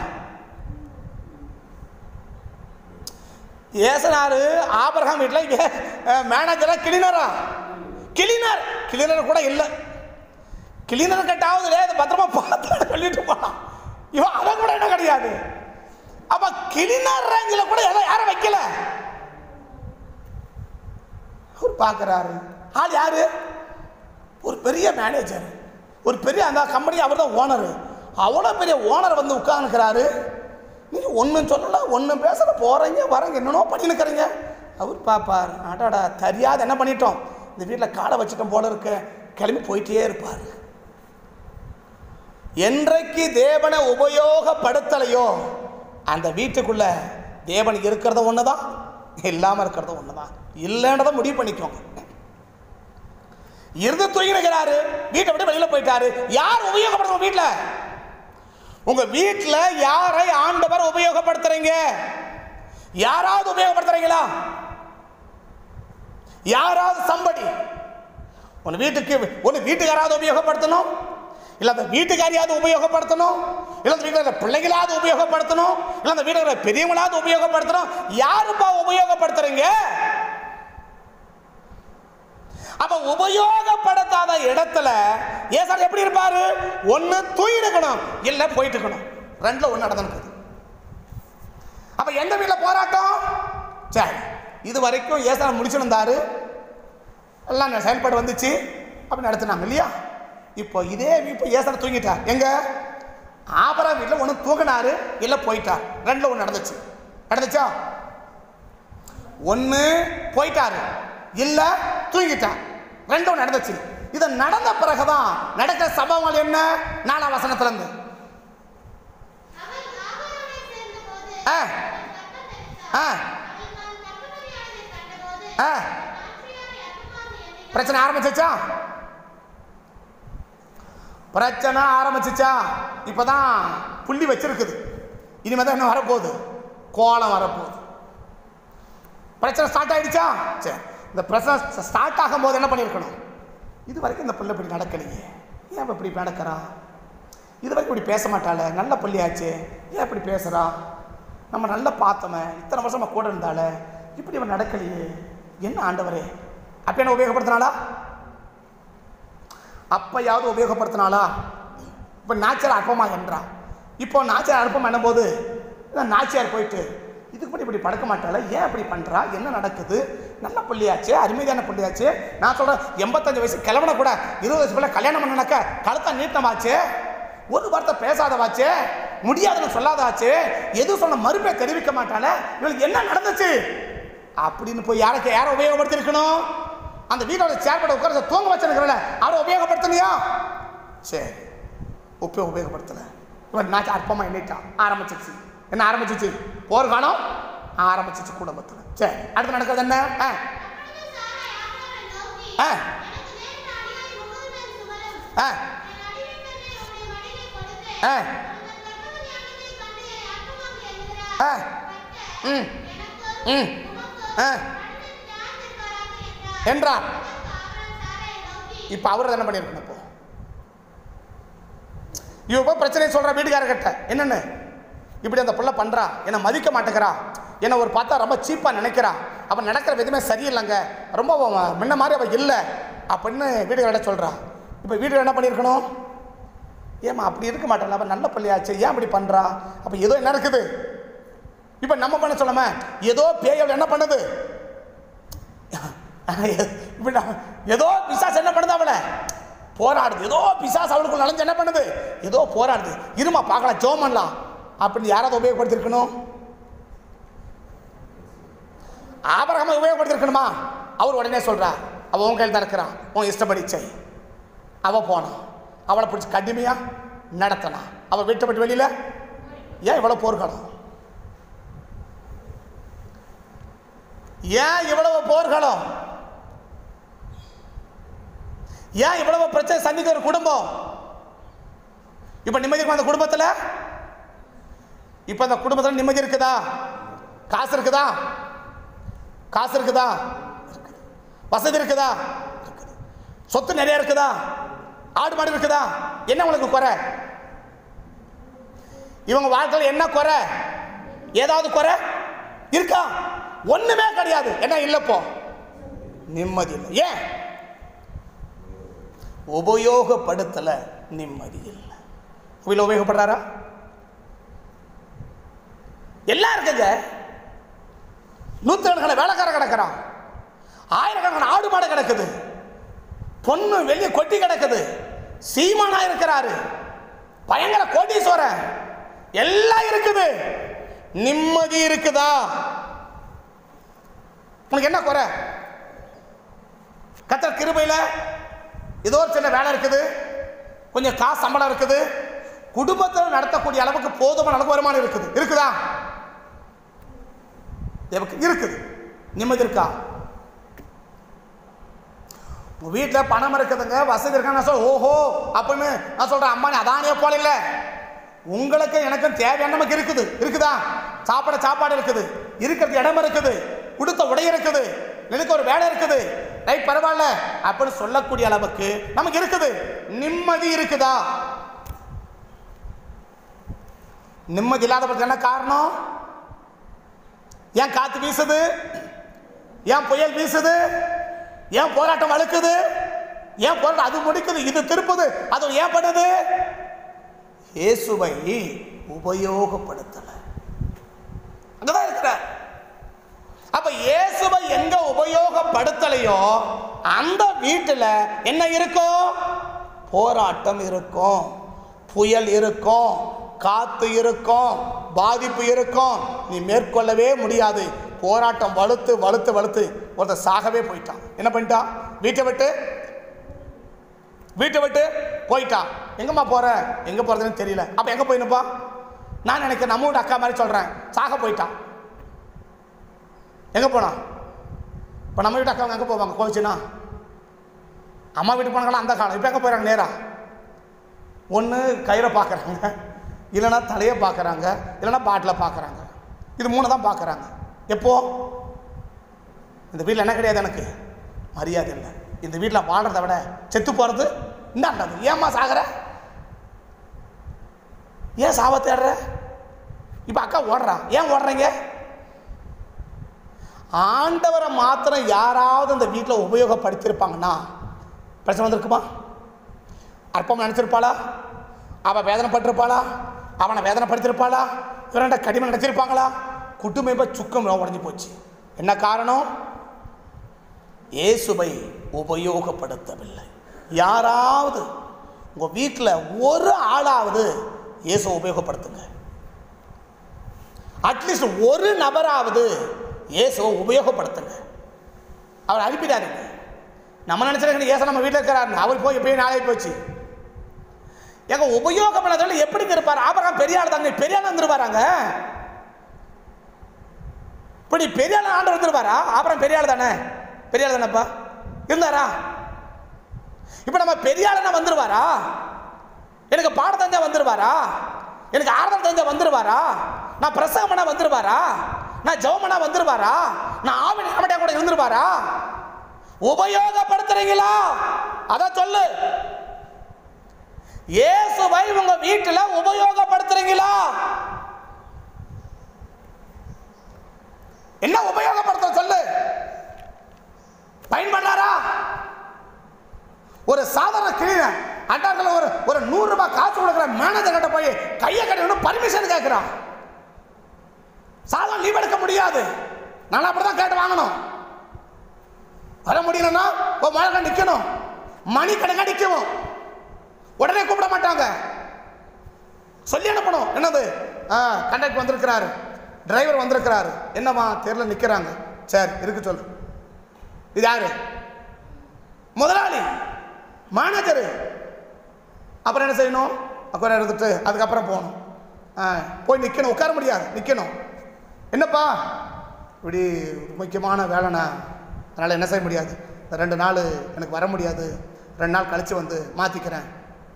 [SPEAKER 1] ஏசனாரு ஆபரகம் வீட்டில் மேனேஜரா கிளீனரா கிளீனர் கிளீனர் கூட இல்லை கிளீனர் கட்டாவது அதை பத்திரமா பார்த்து சொல்லிட்டு போனான் இவன் அவன் கூட என்ன கிடையாது அப்ப கிளீனர் ரேஞ்சில் கூட எதை யாரும் வைக்கல அவர் பார்க்குறாரு ஆள் யாரு ஒரு பெரிய மேனேஜர் ஒரு பெரிய அந்த கம்பெனி அவர் தான் ஓனர் அவ்வளோ பெரிய ஓனர் வந்து உட்காந்துக்கிறாரு நீங்கள் ஒன்றும் சொல்லல ஒன்றும் பேசல போகிறீங்க வரீங்க என்னென்னோ பண்ணினுக்கிறீங்க அவர் பார்ப்பார் அடாடா தெரியாத என்ன பண்ணிட்டோம் இந்த வீட்டில் காலை வச்சுட்டோம் போல இருக்க கிளம்பி போயிட்டே இருப்பார் என்றைக்கு தேவனை உபயோகப்படுத்தலையோ அந்த வீட்டுக்குள்ள தேவன் இருக்கிறத ஒன்று தான் இல்லாமல் இருக்கிறத ஒன்று தான் இல்லைன்றதை முடிவு பண்ணிக்கோங்க இருந்து தூங்கினுக்கிறாரு வீட்டை விட்டு வெளியில போயிட்டாரு யார் உபயோகப்படுத்தும் வீட்டில் உங்க வீட்டில் யாரை ஆண்டவர் உபயோகப்படுத்துறீங்க யாராவது உபயோகப்படுத்துறீங்களா யாராவது சம்படி உன் வீட்டுக்கு ஒன்று வீட்டுக்காராவது உபயோகப்படுத்தணும் இல்லை அந்த வீட்டுக்காரியாவது உபயோகப்படுத்தணும் இல்லை அந்த வீட்டில் பிள்ளைகளாவது உபயோகப்படுத்தணும் இல்லை அந்த வீட்டில் பெரியவங்களாவது உபயோகப்படுத்தணும் யாருப்பா உபயோகப்படுத்துறீங்க அப்ப உபயோகப்படுத்தாத இடத்துல ஏசார் எப்படி இருப்பாரு ஒண்ணு தூயிடுக்கணும் இல்ல போயிட்டு இருக்கணும் ரெண்டுல ஒண்ணு நடந்துருக்குது அப்ப எந்த வீட்டுல போராட்டம் சரி இது வரைக்கும் ஏசார் முடிச்சிருந்தாரு எல்லாம் செயல்பாடு வந்துச்சு அப்படி நடத்தினாங்க இல்லையா இப்போ இதே இப்போ ஏசார் தூங்கிட்டார் எங்க ஆபரா வீட்டில் ஒன்று தூங்கினாரு இல்லை போயிட்டார் ரெண்டுல ஒன்று நடந்துச்சு நடந்துச்சா ஒன்று போயிட்டாரு இல்லை தூங்கிட்டார் ரெண்டும் நடந்துச்சு இது நடந்த பிறகுதான் நடக்கிற சம்பவங்கள் என்ன நாலாம் வசனத்துல இருந்து
[SPEAKER 2] அவன் ஆகாரோடே சேர்ந்தபோது
[SPEAKER 1] ஆ ஆ
[SPEAKER 2] அவன் தான் தகப்பனையானதை கண்டபோது
[SPEAKER 1] ஆ
[SPEAKER 2] ஆற்றியாரை அற்பமாக எண்ணினான்.
[SPEAKER 1] பிரச்சனை ஆரம்பிச்சிச்சா பிரச்சனை ஆரம்பிச்சிச்சா இப்பதான் புள்ளி வச்சிருக்குது இனிமே தான் என்ன வரப்போகுது கோலம் வரப்போகுது பிரச்சனை ஸ்டார்ட் ஆயிடுச்சா சரி இந்த பிரச்சனை ஸ்டார்ட் ஆகும்போது என்ன பண்ணியிருக்கணும் இது வரைக்கும் இந்த பிள்ளை இப்படி நடக்கலையே ஏன் அவ இப்படி நடக்கிறா இது வரைக்கும் இப்படி பேச மாட்டாளே நல்ல பிள்ளையாச்சு ஏன் இப்படி பேசுகிறா நம்ம நல்லா பார்த்தோமே இத்தனை வருஷமா கூட இருந்தால இப்படி அவன் நடக்கலையே என்ன ஆண்டவரே அப்ப என்ன உபயோகப்படுத்தினாளா அப்பயாவது உபயோகப்படுத்தினாளா இப்போ நாச்சியார் அற்பமா என்றா இப்போ நாச்சியார் அற்பம் என்னும்போது இந்த நாச்சியார் போயிட்டு இதுக்கு முன்னாடி இப்படி படுக்க மாட்டாள ஏன் இப்படி பண்ணுறா என்ன நடக்குது நல்ல பிள்ளையாச்சு அருமையான பிள்ளையாச்சு நான் சொல்கிறேன் எண்பத்தஞ்சு வயசு கிளம்புன கூட இருபது வயசு பிள்ளை கல்யாணம் பண்ணனாக்க கழுத்தா நீட்டமாச்சு ஒரு வார்த்தை பேசாதவாச்சு முடியாதுன்னு சொல்லாதாச்சு எதுவும் சொன்ன மறுப்பை தெரிவிக்க மாட்டாள இவளுக்கு என்ன நடந்துச்சு அப்படின்னு போய் யாருக்கு யாரை உபயோகப்படுத்திருக்கணும் அந்த வீட்டோட சேர்பட உட்கார தூங்க வச்சிருக்கிறல அவரை உபயோகப்படுத்தலையா சரி உப்பை உபயோகப்படுத்தல இவன் நான் அற்பமாக எண்ணிட்டான் ஆரம்பிச்சிச்சு என்ன ஆரம்பிச்சிச்சு போர்க்காலம் ஆரம்பிச்சிச்சு குடும்பத்தில் சரி அடுத்து நடக்கிறது என்ன ஆ
[SPEAKER 2] அப்பொழுது சாரை ஆகாரை நோக்கி,
[SPEAKER 1] ஆ
[SPEAKER 2] எனக்கு வேறு அடியாய் முப்பது பேர் சுமரும்.
[SPEAKER 1] ஆ
[SPEAKER 2] என் அடிமைப்பெண்ணை உம்முடைய மடியிலே கொடுத்தேன்.
[SPEAKER 1] ஆ
[SPEAKER 2] உங்கள் கர்ப்பவதியானதைக் கண்டு என்னை அற்பமாக எண்ணுகிறார்.
[SPEAKER 1] ஆ
[SPEAKER 2] கர்த்தர்
[SPEAKER 1] ம்
[SPEAKER 2] எனக்கும்
[SPEAKER 1] ம்
[SPEAKER 2] உமக்கும்
[SPEAKER 1] ஆ
[SPEAKER 2] அடுத்தது யார் தருவாராக என்றார்.
[SPEAKER 1] என்றார்
[SPEAKER 2] அதற்கு ஆபிரகாம் சாராயை நோக்கி,
[SPEAKER 1] இப்போ அவர் என்ன பண்ணியிருக்கணும் இப்போ இவ போய் பிரச்சனையை சொல்ற வீட்டுக்காரர்கிட்ட என்னன்னு இப்படி அந்த புள்ள பண்றா என்னை மதிக்க மாட்டேங்கிறா என்னை ஒரு பார்த்தா ரொம்ப சீப்பாக நினைக்கிறா அவன் நடக்கிற விதமே சரியில்லைங்க ரொம்ப அவ- முன்ன மாதிரி அவள் இல்லை அப்படின்னு வீட்டுக்காரர்கிட்ட சொல்றா இப்போ வீட்டுக்கு என்ன பண்ணியிருக்கணும் ஏம்மா அப்படி இருக்க மாட்டேன் அவன் நல்ல பிள்ளையாச்சு ஏன் இப்படி பண்றா அப்போ ஏதோ என்ன இருக்குது இப்போ நம்ம பண்ண சொல்லாம ஏதோ பேய் அவளை என்ன பண்ணுது இப்படி நான் ஏதோ பிசாசு என்ன பண்ணுது அவளை போராடுது ஏதோ பிசாசு அவளுக்குள்ள நுழைஞ்சு என்ன பண்ணுது ஏதோ போராடுது இருமா பார்க்கலாம் ஜோம் பண்ணலாம் அப்படின்னு யாராவது உபயோகப்படுத்திருக்கணும் ஆபரகமா உபயோகப்படுத்திருக்கணுமா அவர் உடனே சொல்றா அவன் உன் கையில் தான் இருக்கிறான் உன் இஷ்டப்படி செய் அவ போனான் அவளை பிடிச்சி கடுமையா நடத்தினா அவள் விட்டுப்பட்டு வெளியில ஏன் இவ்வளவு போர்க்களம் ஏன் இவ்வளவு போர்களும் ஏன் இவ்வளவு பிரச்சனை சந்திக்கிற ஒரு குடும்பம் இப்ப நிம்மதி இருக்குமா அந்த குடும்பத்துல இப்ப அந்த குடும்பத்துல நிம்மதி இருக்குதா காசு இருக்குதா காசு இருக்குதா இருக்குது. வசதி இருக்குதா இருக்குது. சொத்து நிறைய இருக்குதா ஆடு மாடு இருக்குதா என்ன உங்களுக்கு குறை இவங்க வாழ்க்கையில் என்ன குறை ஏதாவது குறை இருக்கா ஒண்ணுமே கிடையாது என்ன இல்லப்போ நிம்மதி இல்லை ஏன் உபயோகப்படுத்தலை நிம்மதி இல்லை வீட்டில் உபயோகப்படுறாரா எல்லாம் இருக்குங்க நூற்றுக்கணக்கான வேலைக்காரன் கிடக்கிறான் ஆயிரக்கணக்கான ஆடு மாடு கிடக்குது பொண்ணு வெளியே கொட்டி கிடக்குது சீமானா இருக்கிறாரு பயங்கர கோட்டீஸ்வரன் எல்லாம் இருக்குது நிம்மதி இருக்குதா உனக்கு என்ன குறை கத்திர கிருபையில் ஏதோ ஒரு சின்ன வேலை இருக்குது கொஞ்சம் காசு சம்பளம் இருக்குது குடும்பத்தை நடத்தக்கூடிய அளவுக்கு போதுமான அளவுக்கு வருமானம் இருக்குது இருக்குதா எனக்கு இருக்குது நிம்மதி இருக்கா உங்க வீட்டில் பணம் இருக்குதுங்க வசதி இருக்கா நான் சொல் ஓஹோ அப்படின்னு நான் சொல்றேன் அம்மா நீ அதானியே போல இல்லை உங்களுக்கு எனக்கும் தேவையான நமக்கு இருக்குது இருக்குதா சாப்பாடு சாப்பாடு இருக்குது இருக்கிறது இடம் இருக்குது கொடுத்த உடை இருக்குது எனக்கு ஒரு வேலை இருக்குது ரைட் பரவாயில்ல அப்படின்னு சொல்லக்கூடிய அளவுக்கு நமக்கு இருக்குது நிம்மதி இருக்குதா நிம்மதி இல்லாதவருக்கு என்ன காரணம் ஏன் காத்து வீசுது ஏன் புயல் வீசுது ஏன் போராட்டம் வழுக்குது ஏன் போராட்டம் அது முடிக்குது இது திருப்புது அது ஏன் பண்ணுது இயேசுவை உபயோகப்படுத்தல அங்கதான் இருக்கிறார் அப்ப இயேசுவை எங்க உபயோகப்படுத்தலையோ அந்த வீட்டுல என்ன இருக்கும் போராட்டம் இருக்கும் புயல் இருக்கும் காத்து இருக்கும் பாதிப்பு இருக்கும் நீ மேற்கொள்ளவே முடியாது போராட்டம் வலுத்து வலுத்து வலுத்து ஒருத்தர் சாகவே போயிட்டான் என்ன பண்ணிட்டான் வீட்டை விட்டு வீட்டை விட்டு போயிட்டான் எங்கம்மா போற எங்க போறதுன்னு தெரியல அப்ப எங்க போயினுப்பா நான் எனக்கு நம்ம வீட்டு அக்கா மாதிரி சொல்றேன் சாக போயிட்டான் எங்க போனான் இப்போ நம்ம வீட்டு அக்கா எங்க போவாங்க கோவிச்சுனா அம்மா வீட்டுக்கு போனாங்களா அந்த காலம் இப்போ எங்க போயிறாங்க நேரா ஒன்று கயிறை பார்க்குறாங்க இல்லைன்னா தலையை பார்க்குறாங்க இல்லைன்னா பாட்டில் பார்க்குறாங்க இது மூணு தான் பார்க்குறாங்க எப்போ இந்த வீட்டில் என்ன கிடையாது எனக்கு மரியாதை இல்லை இந்த வீட்டில் வாழ்கிறத விட செத்து போகிறது இந்தாண்டது ஏம்மா சாகிற ஏன் சாவ தேடுற இப்போ அக்கா ஓடுறா ஏன் ஓடுறீங்க ஆண்டவரை மாத்திரம் யாராவது இந்த வீட்டில் உபயோகப்படுத்தியிருப்பாங்கன்னா பிரச்சனை வந்திருக்குமா அற்பம் நினச்சிருப்பாளா அவள் வேதனைப்பட்டிருப்பாளா அவனை வேதனைப்படுத்திருப்பாளா இவன்ட கடிமை நினச்சிருப்பாங்களா குட்டுமைப்ப சுக்கம் உடஞ்சி போச்சு என்ன காரணம் இயேசுவை உபயோகப்படுத்தவில்லை யாராவது உங்கள் வீட்டில் ஒரு ஆளாவது இயேசுவை உபயோகப்படுத்துங்க அட்லீஸ்ட் ஒரு நபராவது இயேசுவை உபயோகப்படுத்துங்க அவர் அனுப்பிடாதீங்க நம்ம நினச்சிருக்க இயேசு நம்ம வீட்டில் இருக்கிறாரு அவர் போய் எப்பயும் நாளே போச்சு எங்க உபயோகம் பண்ணதில் எப்படி இருப்பார் ஆபரகம் பெரிய ஆள் தாங்க பெரிய ஆள் வந்துருவாராங்க இப்படி பெரிய ஆள் ஆண்டு வந்துருவாரா ஆபரம் பெரிய ஆள் தானே பெரிய ஆள் தானேப்பா இருந்தாரா இப்போ நம்ம பெரிய ஆளுனா வந்துருவாரா எனக்கு பாடம் தெரிஞ்சா வந்துருவாரா எனக்கு ஆறுதல் தெரிஞ்சா வந்துருவாரா நான் பிரசவம் பண்ண வந்துருவாரா நான் ஜெபம் பண்ண வந்துருவாரா நான் ஆவி நாமட்டியா கூட இருந்துருவாரா உபயோகப்படுத்துறீங்களா அதான் சொல்லு இயேசுவை உங்க வீட்டுல உபயோகப்படுத்துறீங்களா என்ன உபயோகப்படுத்த சொல்லு பயன்படுறாரா ஒரு சாதாரண கிளீனர் அண்டாக்கள் ஒரு ஒரு நூறு ரூபாய் காசு கொடுக்குற மேனேஜர் கிட்ட போய் கையை கட்டணும் பர்மிஷன் கேட்கிறான் சாதாரண லீவ் எடுக்க முடியாது நான் அப்படிதான் கேட்டு வாங்கணும் வர முடியலன்னா ஒரு மழை நிற்கணும் மணி கணக்கா நிற்கவும் உடனே கூப்பிட மாட்டாங்க சொல்லி அனுப்பணும் என்னது ஆ கண்டக்டர் வந்திருக்கிறாரு டிரைவர் வந்திருக்கிறாரு என்னம்மா தெருல நிற்கிறாங்க சரி இருக்கு சொல்லு இது யாரு முதலாளி மேனேஜரு அப்புறம் என்ன செய்யணும் அப்புறம் எடுத்துட்டு அதுக்கப்புறம் போகணும் ஆ போய் நிற்கணும் உட்கார முடியாது நிற்கணும் என்னப்பா இப்படி ஒரு முக்கியமான வேலைண்ணா அதனால் என்ன செய்ய முடியாது இந்த ரெண்டு நாள் எனக்கு வர முடியாது ரெண்டு நாள் கழித்து வந்து மாற்றிக்கிறேன்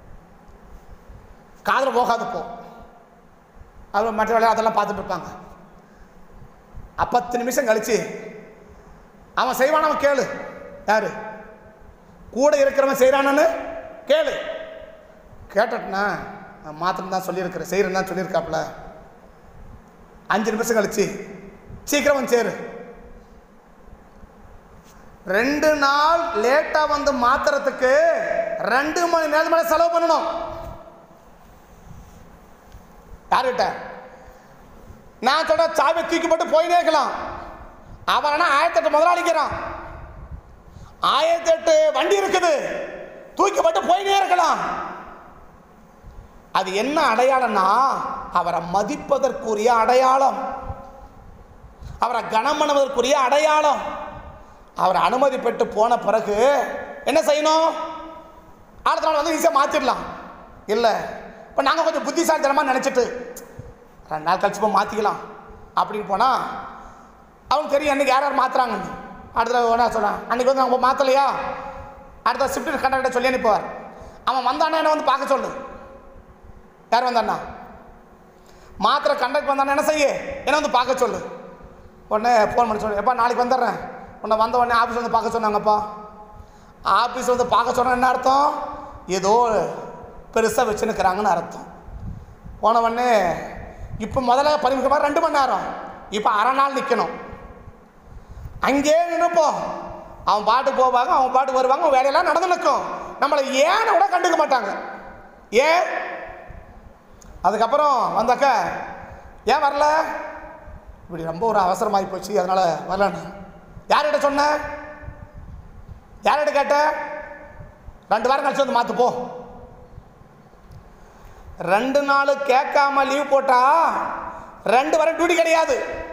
[SPEAKER 1] காதில் போகாது போ அவர் மற்ற வேலையை அதெல்லாம் பார்த்துட்டு இருப்பாங்க அ- பத்து நிமிஷம் கழிச்சு அவன் செய்வான் அவன் கேளு யாரு கூட இருக்கிறவன் செய்கிறானு கேளு கேட்டட்னா மாத்திரம் தான் சொல்லியிருக்கிறேன் செய்கிறேன் தான் சொல்லியிருக்காப்புல அஞ்சு நிமிஷம் கழிச்சு சீக்கிரம் வந்து சேரு ரெண்டு நாள் லேட்டாக வந்து மாத்துறதுக்கு ரெண்டு மணி நேரம் மேலே செலவு பண்ணணும் யாருகிட்ட நான் சொல்ற சாவி தூக்கி போட்டு போயினே இருக்கலாம் அவன் என்ன ஆயிரத்தெட்டு முதலாளிக்கிறான் ஆயிரத்தெட்டு வண்டி இருக்குது தூக்கி போட்டு போயினே இருக்கலாம் அது என்ன அடையாளம்னா அவரை மதிப்பதற்குரிய அடையாளம் அவரை கனம் பண்ணுவதற்குரிய அடையாளம் அவர் அனுமதி பெற்று போன பிறகு என்ன செய்யணும் அடுத்த நாள் வந்து ஈஸியாக மாற்றிடலாம் இல்லை இப்போ நாங்கள் கொஞ்சம் புத்திசாலித்தனமாக நினச்சிட்டு ரெண்டு நாள் கழிச்சு போய் மாற்றிக்கலாம் அப்படின்னு போனால் அவனுக்கு தெரியும் அன்றைக்கி யார் யார் மாற்றுறாங்கன்னு அடுத்த என்ன சொல்கிறான் அன்றைக்கி வந்து அவங்க மாற்றலையா அடுத்த ஷிஃப்ட் கண்டக்டர் சொல்லி அனுப்புவார் அவன் வந்தானே என்ன வந்து பார்க்க சொல்லு யார் வந்தானா மாத்திரை கண்டக்ட் வந்தானே என்ன செய்ய என்ன வந்து பார்க்க சொல்லு உடனே ஃபோன் பண்ணி சொல்லு எப்பா நாளைக்கு வந்துடுறேன் உன்னை வந்த உடனே ஆஃபீஸ் வந்து பார்க்க சொன்னாங்கப்பா ஆஃபீஸ் வந்து பார்க்க சொன்னா என்ன அர்த்தம் ஏதோ பெருசாக வச்சுன்னுக்குறாங்கன்னு அர்த்தம் போன உடனே இப்போ முதல்ல பரிமிஷமாக ரெண்டு மணி நேரம் இப்போ அரை நாள் நிற்கணும் அங்கேயே நின்றுப்போம் அவன் பாட்டு போவாங்க அவன் பாட்டு வருவாங்க அவன் வேலையெல்லாம் நடந்து நிற்கும் நம்மளை ஏன்னு கூட கண்டுக்க மாட்டாங்க ஏன் அதுக்கப்புறம் வந்தாக்க ஏன் வரல இப்படி ரொம்ப ஒரு அவசரமாகி போச்சு அதனால் வரலன்னு யார்கிட்ட சொன்ன யார்கிட்ட கேட்ட ரெண்டு வாரம் கழிச்சு வந்து மாற்று போ ரெண்டு நாள் கேட்காம லீவ் போட்டா ரெண்டு வாரம் டியூட்டி கிடையாது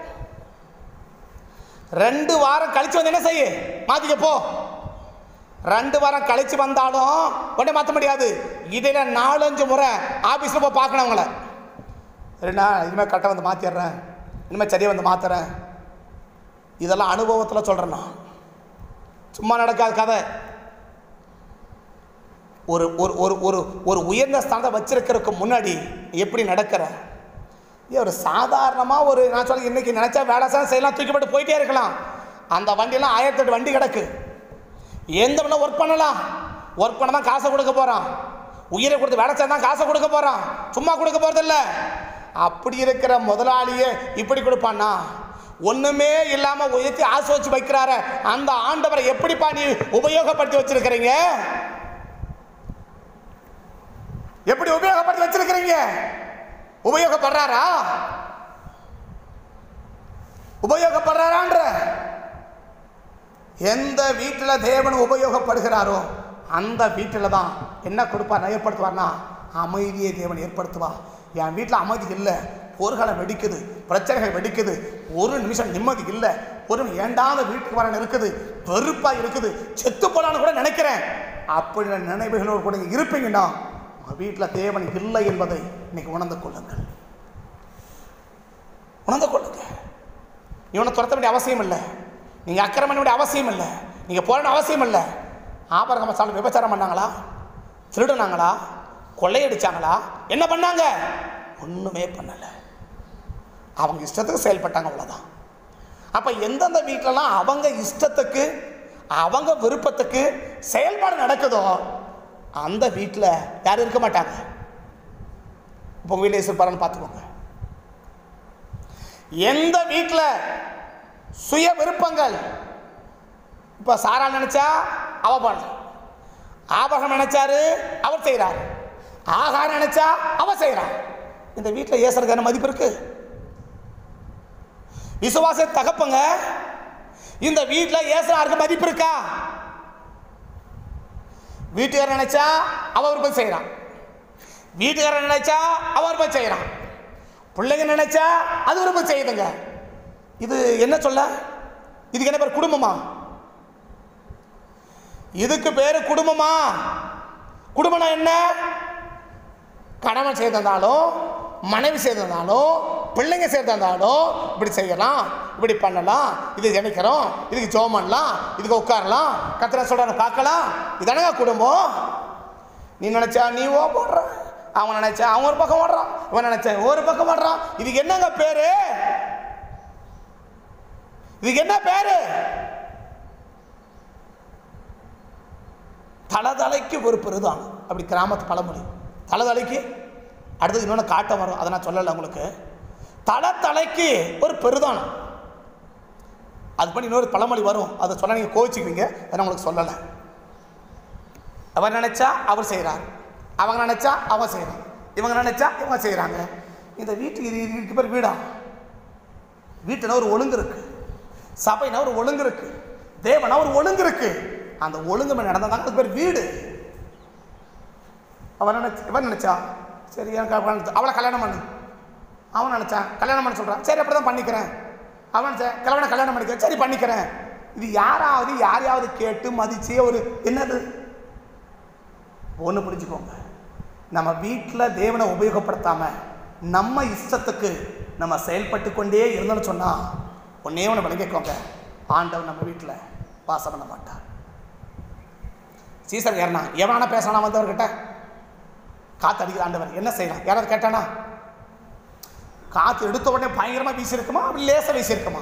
[SPEAKER 1] ரெண்டு வாரம் கழிச்சு வந்து என்ன செய்ய மாத்திக்க போ ரெண்டு வாரம் கழிச்சு வந்தாலும் உடனே மாற்ற முடியாது இடையில நாலஞ்சு முறை ஆஃபீஸில் போய் பார்க்கணும் அவங்கள சரிண்ணா இனிமேல் கரெக்டாக வந்து மாற்றிடுறேன் இனிமேல் சரியாக வந்து மாற்றுறேன் இதெல்லாம் அனுபவத்தில் சொல்கிறேன் நான் சும்மா நடக்காத கதை ஒரு ஒரு ஒரு ஒரு ஒரு உயர்ந்த ஸ்தானத்தை வச்சிருக்கிறதுக்கு முன்னாடி எப்படி நடக்கிற ஏன் ஒரு சாதாரணமாக ஒரு நான் சொல்ல இன்னைக்கு நினச்சா வேலை செய்யலாம் செய்யலாம் தூக்கி போட்டு போயிட்டே இருக்கலாம் அந்த வண்டியெல்லாம் ஆயிரத்தெட்டு வண்டி கிடக்கு எந்த வேணா ஒர்க் பண்ணலாம் ஒர்க் பண்ண தான் காசை கொடுக்க போகிறான் உயிரை கொடுத்து வேலை செய்ய தான் காசை கொடுக்க போகிறான் சும்மா கொடுக்க போகிறதில்ல அப்படி இருக்கிற முதலாளியே இப்படி கொடுப்பான்னா ஒண்ணுமே இல்லாம உயர்த்தி ஆசை வச்சு வைக்கிறார அந்த ஆண்டவரை எப்படிப்பா நீ உபயோகப்படுத்தி வச்சிருக்கிறீங்க எப்படி உபயோகப்படுத்தி வச்சிருக்கிறீங்க உபயோகப்படுறாரா உபயோகப்படுறாரான்ற எந்த வீட்டில் தேவன் உபயோகப்படுகிறாரோ அந்த வீட்டில் தான் என்ன கொடுப்பார் நயப்படுத்துவார்னா அமைதியை தேவன் ஏற்படுத்துவார் என் வீட்டில் அமைதி இல்லை போர்க்காலம் வெடிக்குது பிரச்சனைகள் வெடிக்குது ஒரு நிமிஷம் நிம்மதி இல்லை ஒரு ஏண்டாத வீட்டுக்கு வரணும் இருக்குது வெறுப்பாக இருக்குது செத்து போலான்னு கூட நினைக்கிறேன் அப்படி நினைவுகளோடு கூட நீங்க இருப்பீங்கன்னா உங்கள் வீட்டில் தேவன் இல்லை என்பதை இன்னைக்கு உணர்ந்து கொள்ளுங்கள் உணர்ந்து கொள்ளுங்க இவனை துரத்த வேண்டிய அவசியம் இல்லை நீங்கள் அக்கிரமம் பண்ண வேண்டிய அவசியம் இல்லை நீங்கள் போராட அவசியம் இல்லை ஆபரகம சாலை விபச்சாரம் பண்ணாங்களா திருடுனாங்களா கொள்ளையடிச்சாங்களா என்ன பண்ணாங்க ஒன்றுமே பண்ணலை அவங்க இஷ்டத்துக்கு செயல்பட்டாங்க அவ்வளோதான் அப்போ எந்தெந்த வீட்டிலலாம் அவங்க இஷ்டத்துக்கு அவங்க விருப்பத்துக்கு செயல்பாடு நடக்குதோ அந்த வீட்டில் யாரும் இருக்க மாட்டாங்க இப்போ உங்கள் வீட்டில் இருப்பாரான்னு பார்த்துக்கோங்க எந்த வீட்டில் சுய விருப்பங்கள் இப்போ சாரா நினைச்சா அவ பண்ண ஆபகம் நினைச்சாரு அவர் செய்கிறார் ஆகாரம் நினைச்சா அவ செய்கிறார் இந்த வீட்டில் ஏசுறதுக்கு என்ன மதிப்பு இருக்கு விசுவாச தகப்பங்க இந்த வீட்டில் ஏசுறாருக்கு மதிப்பு இருக்கா வீட்டுக்காரர் நினைச்சா அவ விருப்பம் செய்கிறான் வீட்டுக்காரர் நினைச்சா அவ விருப்பம் செய்கிறான் பிள்ளைங்க நினைச்சா அது விருப்பம் செய்யுதுங்க இது என்ன சொல்ல இதுக்கு என்ன பேர் குடும்பமா இதுக்கு பேரு குடும்பமா குடும்பம்னா என்ன கணவன் செய்திருந்தாலும் மனைவி செய்திருந்தாலும் பிள்ளைங்க செய்திருந்தாலும் இப்படி செய்யலாம் இப்படி பண்ணலாம் இது நினைக்கிறோம் இதுக்கு ஜோம் பண்ணலாம் இதுக்கு உட்காரலாம் கத்திர சொல்கிறாங்க பார்க்கலாம் இதானங்க குடும்பம் நீ நினைச்சா நீ ஓ போடுற அவன் நினைச்சா அவன் ஒரு பக்கம் ஓடுறான் இவன் நினைச்சா இவன் ஒரு பக்கம் ஓடுறான் இதுக்கு என்னங்க பேரு இதுக்கு என்ன பேரு தலதலைக்கு ஒரு பெருதான் அப்படி கிராமத்து பழமொழி தலதலைக்கு அடுத்தது இன்னொன்று காட்ட வரும் அதை நான் சொல்லலை உங்களுக்கு தலை தலைக்கு ஒரு பெருதானம் அது பண்ணி இன்னொரு பழமொழி வரும் அதை சொன்ன நீங்கள் கோவிச்சுக்குவீங்க அதை நான் உங்களுக்கு சொல்லலை அவர் நினைச்சா அவர் செய்கிறார் அவங்க நினைச்சா அவன் செய்கிறான் இவங்க நினைச்சா இவங்க செய்கிறாங்க இந்த வீட்டுக்கு இது இதுக்கு பேர் வீடா வீட்டில் ஒரு ஒழுங்கு இருக்கு சபைனா ஒரு ஒழுங்கு இருக்கு தேவனா ஒரு ஒழுங்கு இருக்கு அந்த ஒழுங்கு நடந்தாங்க அதுக்கு பேர் வீடு அவன் நினைச்ச இவன் நினைச்சா சரி எனக்கு அவன் அவளை கல்யாணம் பண்ணு அவன் நினைச்சான் கல்யாணம் பண்ண சொல்கிறான் சரி அப்படி தான் பண்ணிக்கிறேன் அவன் நினைச்சான் கல்யாணம் கல்யாணம் பண்ணிக்கிறேன் சரி பண்ணிக்கிறேன் இது யாராவது யாரையாவது கேட்டு மதிச்சு ஒரு என்னது ஒன்று புரிஞ்சுக்கோங்க நம்ம வீட்டில் தேவனை உபயோகப்படுத்தாம நம்ம இஷ்டத்துக்கு நம்ம செயல்பட்டு கொண்டே இருந்தோம்னு சொன்னால் ஒன்னே ஒன்று விளங்கிக்கோங்க ஆண்டவர் நம்ம வீட்டில் வாசம் பண்ண மாட்டார் சீசர் ஏறினா எவனான பேசலாம் வந்தவர்கிட்ட காத்து அடிக்கிற ஆண்டவர் என்ன செய்யலாம் யாராவது கேட்டானா காத்து எடுத்த உடனே பயங்கரமா வீசியிருக்குமா அப்படி லேசா வீசியிருக்குமா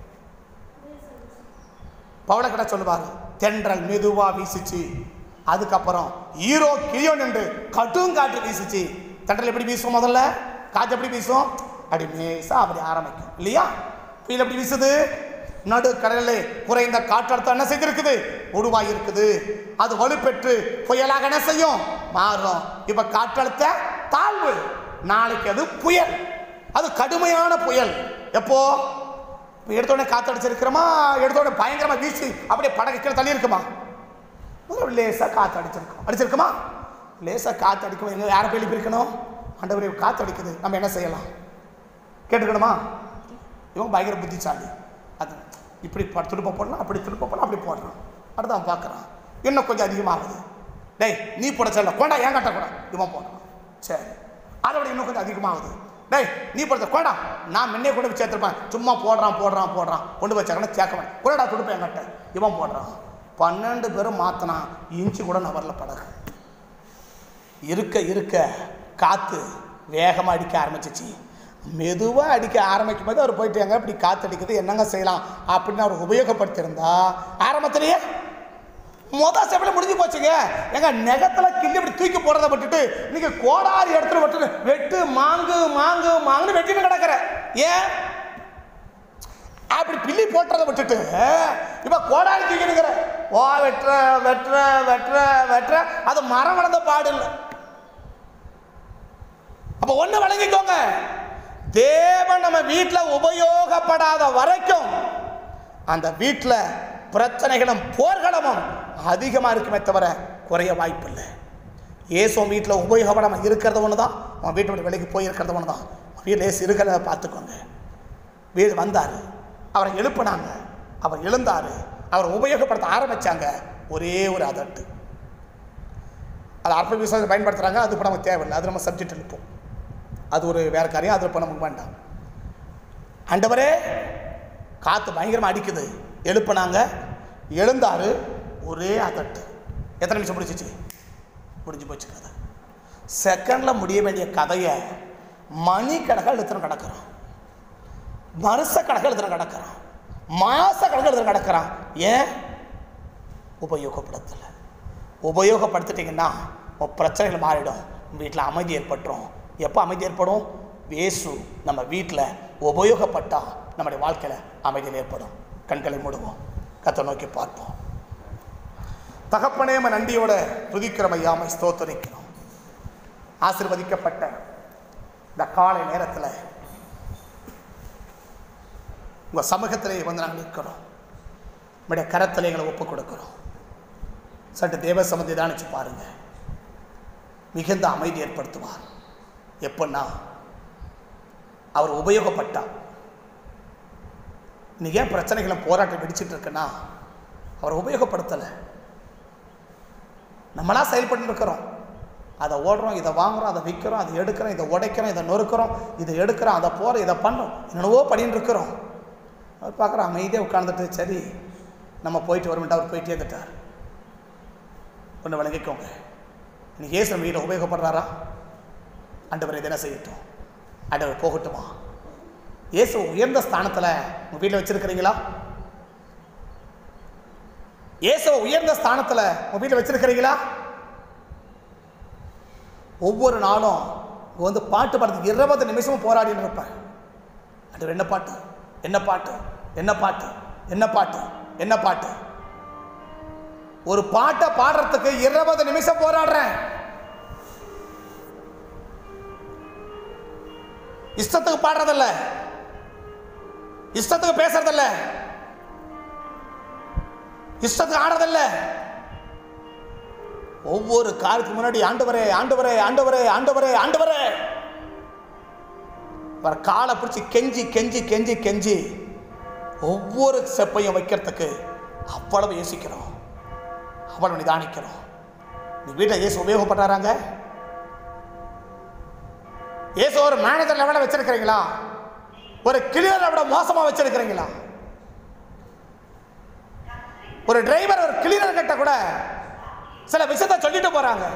[SPEAKER 1] பவள கடை சொல்லுவார் தென்றல் மெதுவா வீசுச்சு அதுக்கப்புறம் ஈரோ கிளியோ நின்று கட்டும் காற்று வீசுச்சு தென்றல் எப்படி வீசும் முதல்ல காற்று எப்படி வீசும் அப்படி மேசா அப்படி ஆரம்பிக்கும் இல்லையா புயல் எப்படி வீசுது நடு கடலிலே குறைந்த காற்றழுத்தம் என்ன செய்திருக்குது உருவாகி இருக்குது அது வலுப்பெற்று புயலாக என்ன செய்யும் மாறும் இப்ப காற்றழுத்த தாழ்வு நாளைக்கு அது புயல் அது கடுமையான புயல் எப்போ இப்போ எடுத்தோடனே காற்று அடிச்சிருக்கிறோமா எடுத்தோடனே பயங்கரமா வீசி அப்படியே படகு கீழே தள்ளி இருக்குமா முதல்ல லேசாக காற்று அடிச்சிருக்கோம் அடிச்சிருக்குமா லேசாக காற்று அடிக்கும் எங்க யாரை போய் எழுப்பியிருக்கணும் ஆண்டவரே காற்று அடிக்குது நம்ம என்ன செய்யலாம் கேட்டுக்கணுமா இவன் பயங்கர புத்திசாலி அது இப்படி ப- துடுப்ப போடலாம் அப்படி துடுப்ப போடலாம் அப்படி போடுறான் அடுத்து அவன் பார்க்குறான் இன்னும் கொஞ்சம் அதிகமாகுது டேய் நீ போட சொல்ல கொண்டா ஏன் கட்டக்கூடாது இவன் போடுறான் சரி அதை விட இன்னும் கொஞ்சம் அதிகமாகுது டேய் நீ போடுற கொண்டா நான் முன்னே கொண்டு போய் சேர்த்துருப்பேன் சும்மா போடுறான் போடுறான் போடுறான் கொண்டு போய் சேர்க்கணும் சேர்க்கவேன் கொண்டா துடுப்பை என்கிட்ட இவன் போடுறான் பன்னெண்டு பேரும் மாற்றினான் இன்ச்சு கூட நவரில் படகு இருக்க இருக்க காற்று வேகமாக அடிக்க ஆரம்பிச்சிச்சு மெதுவாக அடிக்க ஆரம்பிக்கும் போது அவர் போயிட்டு எங்க இப்படி காற்று அடிக்குது என்னங்க செய்யலாம் அப்படின்னு அவர் உபயோகப்படுத்தியிருந்தா ஆரம்பத்திலேயே மொத செப்பில் முடிஞ்சு போச்சுங்க எங்க நெகத்துல கிள்ளி இப்படி தூக்கி போடுறத விட்டுட்டு இன்னைக்கு கோடாரி இடத்துல விட்டுட்டு வெட்டு மாங்கு மாங்கு மாங்குன்னு வெட்டின்னு கிடக்குற ஏன் அப்படி பில்லி போட்டுறத விட்டுட்டு இப்ப கோடாரி தூக்கினுங்கிற ஓ வெட்டுற வெட்டுற வெட்டுற வெட்டுற அது மரம் வளர்ந்த பாடு இல்லை அப்ப ஒண்ணு வழங்கிக்கோங்க தேவன் நம்ம வீட்டில் உபயோகப்படாத வரைக்கும் அந்த வீட்டில் பிரச்சனைகளும் போர்களும் அதிகமாக இருக்குமே தவிர குறைய வாய்ப்பில்லை ஏசும் வீட்டில் உபயோகப்படாமல் இருக்கிறது ஒன்று தான் அவன் வீட்டை விட்டு வெளிக்கு போயிருக்கிறது ஒன்று தான் வீட்டில் ஏசு இருக்கிறத பார்த்துக்கோங்க வீடு வந்தார் அவரை எழுப்புனாங்க அவர் எழுந்தார் அவரை உபயோகப்படுத்த ஆரம்பிச்சாங்க ஒரே ஒரு அதட்டு அது அற்ப விசுவாசம் பயன்படுத்துகிறாங்க அது இப்போ நமக்கு தேவையில்லை அது நம்ம சப்ஜெக்ட் எழுப்போம் அது ஒரு வேற காரியம் அது இப்போ நமக்கு வேண்டாம் ஆண்டவரே காற்று பயங்கரமாக அடிக்குது எழுப்புனாங்க எழுந்தாரு ஒரே அதட்டு எத்தனை நிமிஷம் முடிச்சிச்சு முடிஞ்சு போச்சு கதை செகண்டில் முடிய வேண்டிய கதையை மணிக்கணக்காக எழுத்துன்னு கிடக்குறோம் வருஷ கணக்கில் எழுதுன கிடக்கிறான் மாச கணக்கில் எழுதுன கிடக்கிறான் ஏன் உபயோகப்படுத்தலை உபயோகப்படுத்திட்டீங்கன்னா உன் பிரச்சனைகள் மாறிடும் வீட்டில் அமைதி ஏற்பட்டுரும் எப்போ அமைதி ஏற்படும் வேசு நம்ம வீட்டில் உபயோகப்பட்டால் நம்முடைய வாழ்க்கையில் அமைதியில் ஏற்படும் கண்களை மூடுவோம் கத்தை நோக்கி பார்ப்போம் தகப்பனே நம்ம நன்றியோட துதிக்கிறோம் ஐயாமை ஸ்தோத்தரிக்கிறோம் ஆசிர்வதிக்கப்பட்ட இந்த காலை நேரத்தில் உங்கள் சமூகத்திலே வந்து நாங்கள் நிற்கிறோம் உங்களுடைய கரத்தில் எங்களை ஒப்புக் கொடுக்கிறோம் சற்று தேவ சம்மதி தானிச்சு பாருங்க மிகுந்த அமைதி ஏற்படுத்துவார் எப்பன்னா அவர் உபயோகப்பட்டார் இன்னைக்கு ஏன் பிரச்சனைகளும் போராட்டம் வெடிச்சிட்டு இருக்குன்னா அவர் உபயோகப்படுத்தலை நம்மளா செயல்பட்டு இருக்கிறோம் அதை ஓடுறோம் இதை வாங்குறோம் அதை விற்கிறோம் அதை எடுக்கிறோம் இதை உடைக்கிறோம் இதை நொறுக்கிறோம் இதை எடுக்கிறோம் அதை போகிறோம் இதை பண்ணோம் என்னென்னவோ பண்ணிட்டு இருக்கிறோம் அவர் பார்க்குற அமைதியாக உட்கார்ந்துட்டு சரி நம்ம போயிட்டு வரும்ட்டு அவர் போயிட்டே இருந்துட்டார் ஒன்று விளங்கிக்கோங்க இன்னைக்கு ஏசு நம்ம வீட்டில் உபயோகப்படுறாரா ஆண்டவர் இதை என்ன செய்யட்டும் ஆண்டவர் போகட்டுமா இயேசு உயர்ந்த ஸ்தானத்தில் உங்கள் வீட்டில் வச்சிருக்கிறீங்களா இயேசுவை உயர்ந்த ஸ்தானத்தில் உங்கள் வீட்டில் வச்சிருக்கிறீங்களா ஒவ்வொரு நாளும் இங்க வந்து பாட்டு பாடுறதுக்கு இருபது நிமிஷமும் போராடின்னு இருப்பேன் அது என்ன பாட்டு என்ன பாட்டு என்ன பாட்டு என்ன பாட்டு என்ன பாட்டு ஒரு பாட்டை பாடுறதுக்கு இருபது நிமிஷம் போராடுறேன் இஷ்டத்துக்கு பாடுறதில்ல இஷ்டத்துக்கு பேசுறதில்ல இஷ்டத்துக்கு ஆடுறதில்ல ஒவ்வொரு காலத்துக்கு முன்னாடி ஆண்டவரே ஆண்டவரே ஆண்டவரே ஆண்டவரே ஆண்டவரே வர காலை பிடிச்சி கெஞ்சி கெஞ்சி கெஞ்சி கெஞ்சி ஒவ்வொரு செப்பையும் வைக்கிறதுக்கு அவ்வளவு யோசிக்கிறோம் அவ்வளவு நிதானிக்கிறோம் நீ வீட்டில் இயேசு உபயோகப்படுறாங்க இயேசு ஒரு மேனேஜர் லெவலில் வச்சிருக்கிறீங்களா ஒரு கிளியர் லெவலில் மோசமாக வச்சிருக்கிறீங்களா ஒரு டிரைவர் ஒரு கிளீனர் கிட்ட கூட சில விஷயத்த சொல்லிட்டு போறாங்க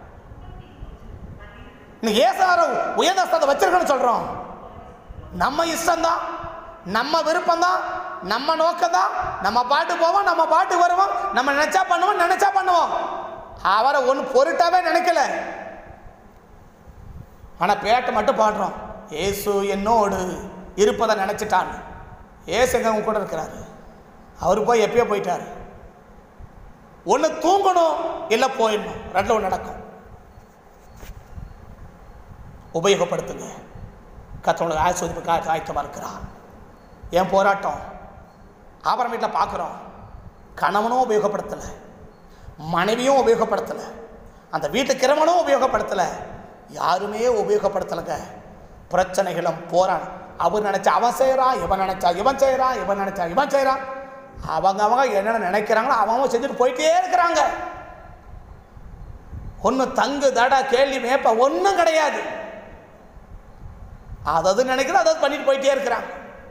[SPEAKER 1] இன்னைக்கு ஏசார உயர்ந்த ஸ்தானத்தை வச்சிருக்கணும்னு சொல்றோம் நம்ம இஷ்டம்தான் நம்ம விருப்பம்தான் நம்ம நோக்கம்தான் நம்ம பாட்டு போவோம் நம்ம பாட்டு வருவோம் நம்ம நினைச்சா பண்ணுவோம் நினைச்சா பண்ணுவோம் அவரை ஒன்று பொருட்டாவே நினைக்கல ஆனா பேட்டை மட்டும் பாடுறோம் ஏசு என்னோடு இருப்பதை நினைச்சிட்டான் ஏசு எங்க உங்க கூட இருக்கிறாரு அவர் போய் எப்பயோ போயிட்டாரு ஒன்று தூங்கணும் இல்லை போயிடணும் ரெண்டில் ஒன்று நடக்கும் உபயோகப்படுத்துங்க கத்தவங்களுக்கு ஆசிரியத்துக்கு ஆயத்தமாக இருக்கிறான் என் போராட்டம் ஆபரம் வீட்டில் பார்க்குறோம் கணவனும் உபயோகப்படுத்தலை மனைவியும் உபயோகப்படுத்தலை அந்த வீட்டு கிரமனும் உபயோகப்படுத்தலை யாருமே உபயோகப்படுத்தலைங்க பிரச்சனைகளும் போரான் அவர் நினைச்சா அவன் செய்கிறான் இவன் நினைச்சா இவன் செய்கிறான் இவன் நினைச்சா இவன் செய்கிறான் அவங்க அவங்க என்னென்ன நினைக்கிறாங்களோ அவங்க அவங்க செஞ்சுட்டு போயிட்டே இருக்கிறாங்க ஒன்றும் தங்கு தடா கேள்வி மேப்ப ஒன்றும் கிடையாது அதாவது நினைக்கிற அதாவது பண்ணிட்டு போயிட்டே இருக்கிறாங்க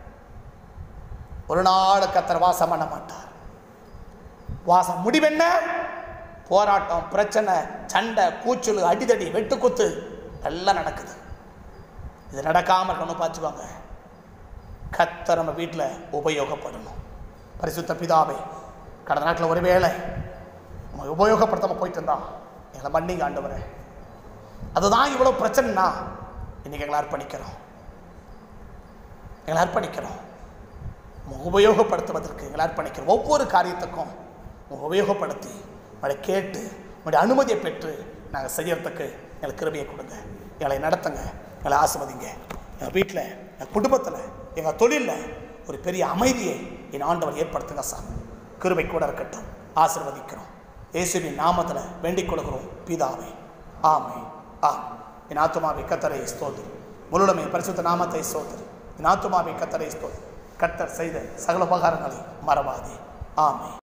[SPEAKER 1] ஒரு நாள் கத்தர் வாசம் பண்ண மாட்டார் வாசம் முடிவென்ன போராட்டம் பிரச்சனை சண்டை கூச்சல் அடிதடி வெட்டுக்குத்து எல்லாம் நடக்குது இது நடக்காமல் இருக்கணும் பார்த்துக்கோங்க கத்தர் நம்ம வீட்டில் உபயோகப்படணும் பரிசுத்த பிதாவே கடந்த நாட்டில் ஒரு வேளை நம்ம உபயோகப்படுத்தாமல் போயிட்டு இருந்தான் எங்களை மன்னிங்க ஆண்டவரே அதுதான் இவ்வளோ பிரச்சனைனா இன்னைக்கு எங்களை அர்ப்பணிக்கிறோம் எங்களை அர்ப்பணிக்கிறோம் உம்மை உபயோகப்படுத்துவதற்கு எங்களை அர்ப்பணிக்கிறோம் ஒவ்வொரு காரியத்துக்கும் உம்மை உபயோகப்படுத்தி உங்களை கேட்டு உங்களுடைய அனுமதியை பெற்று நாங்கள் செய்யறதுக்கு எங்களுக்கு கிருபையை கொடுங்க எங்களை நடத்துங்க எங்களை ஆசிர்வதிங்க எங்கள் வீட்டில் எங்கள் குடும்பத்தில் எங்கள் தொழிலில் ஒரு பெரிய அமைதியை என் ஆண்டவர் ஏற்படுத்துங்க சார் கிருபை கூட இருக்கட்டும் ஆசிர்வதிக்கிறோம் இயேசுவின் நாமத்தில் வேண்டிக் கொள்கிறோம் பிதாவே ஆமே ஆம் என் ஆத்துமாவை கத்தரை ஸ்தோத்திரி முழுமை பரிசுத்த நாமத்தை ஸ்தோத்திரி என் ஆத்துமாவை கத்தரை ஸ்தோத்திரி கத்தர் செய்த சகல உபகாரங்களை மறவாதே ஆமே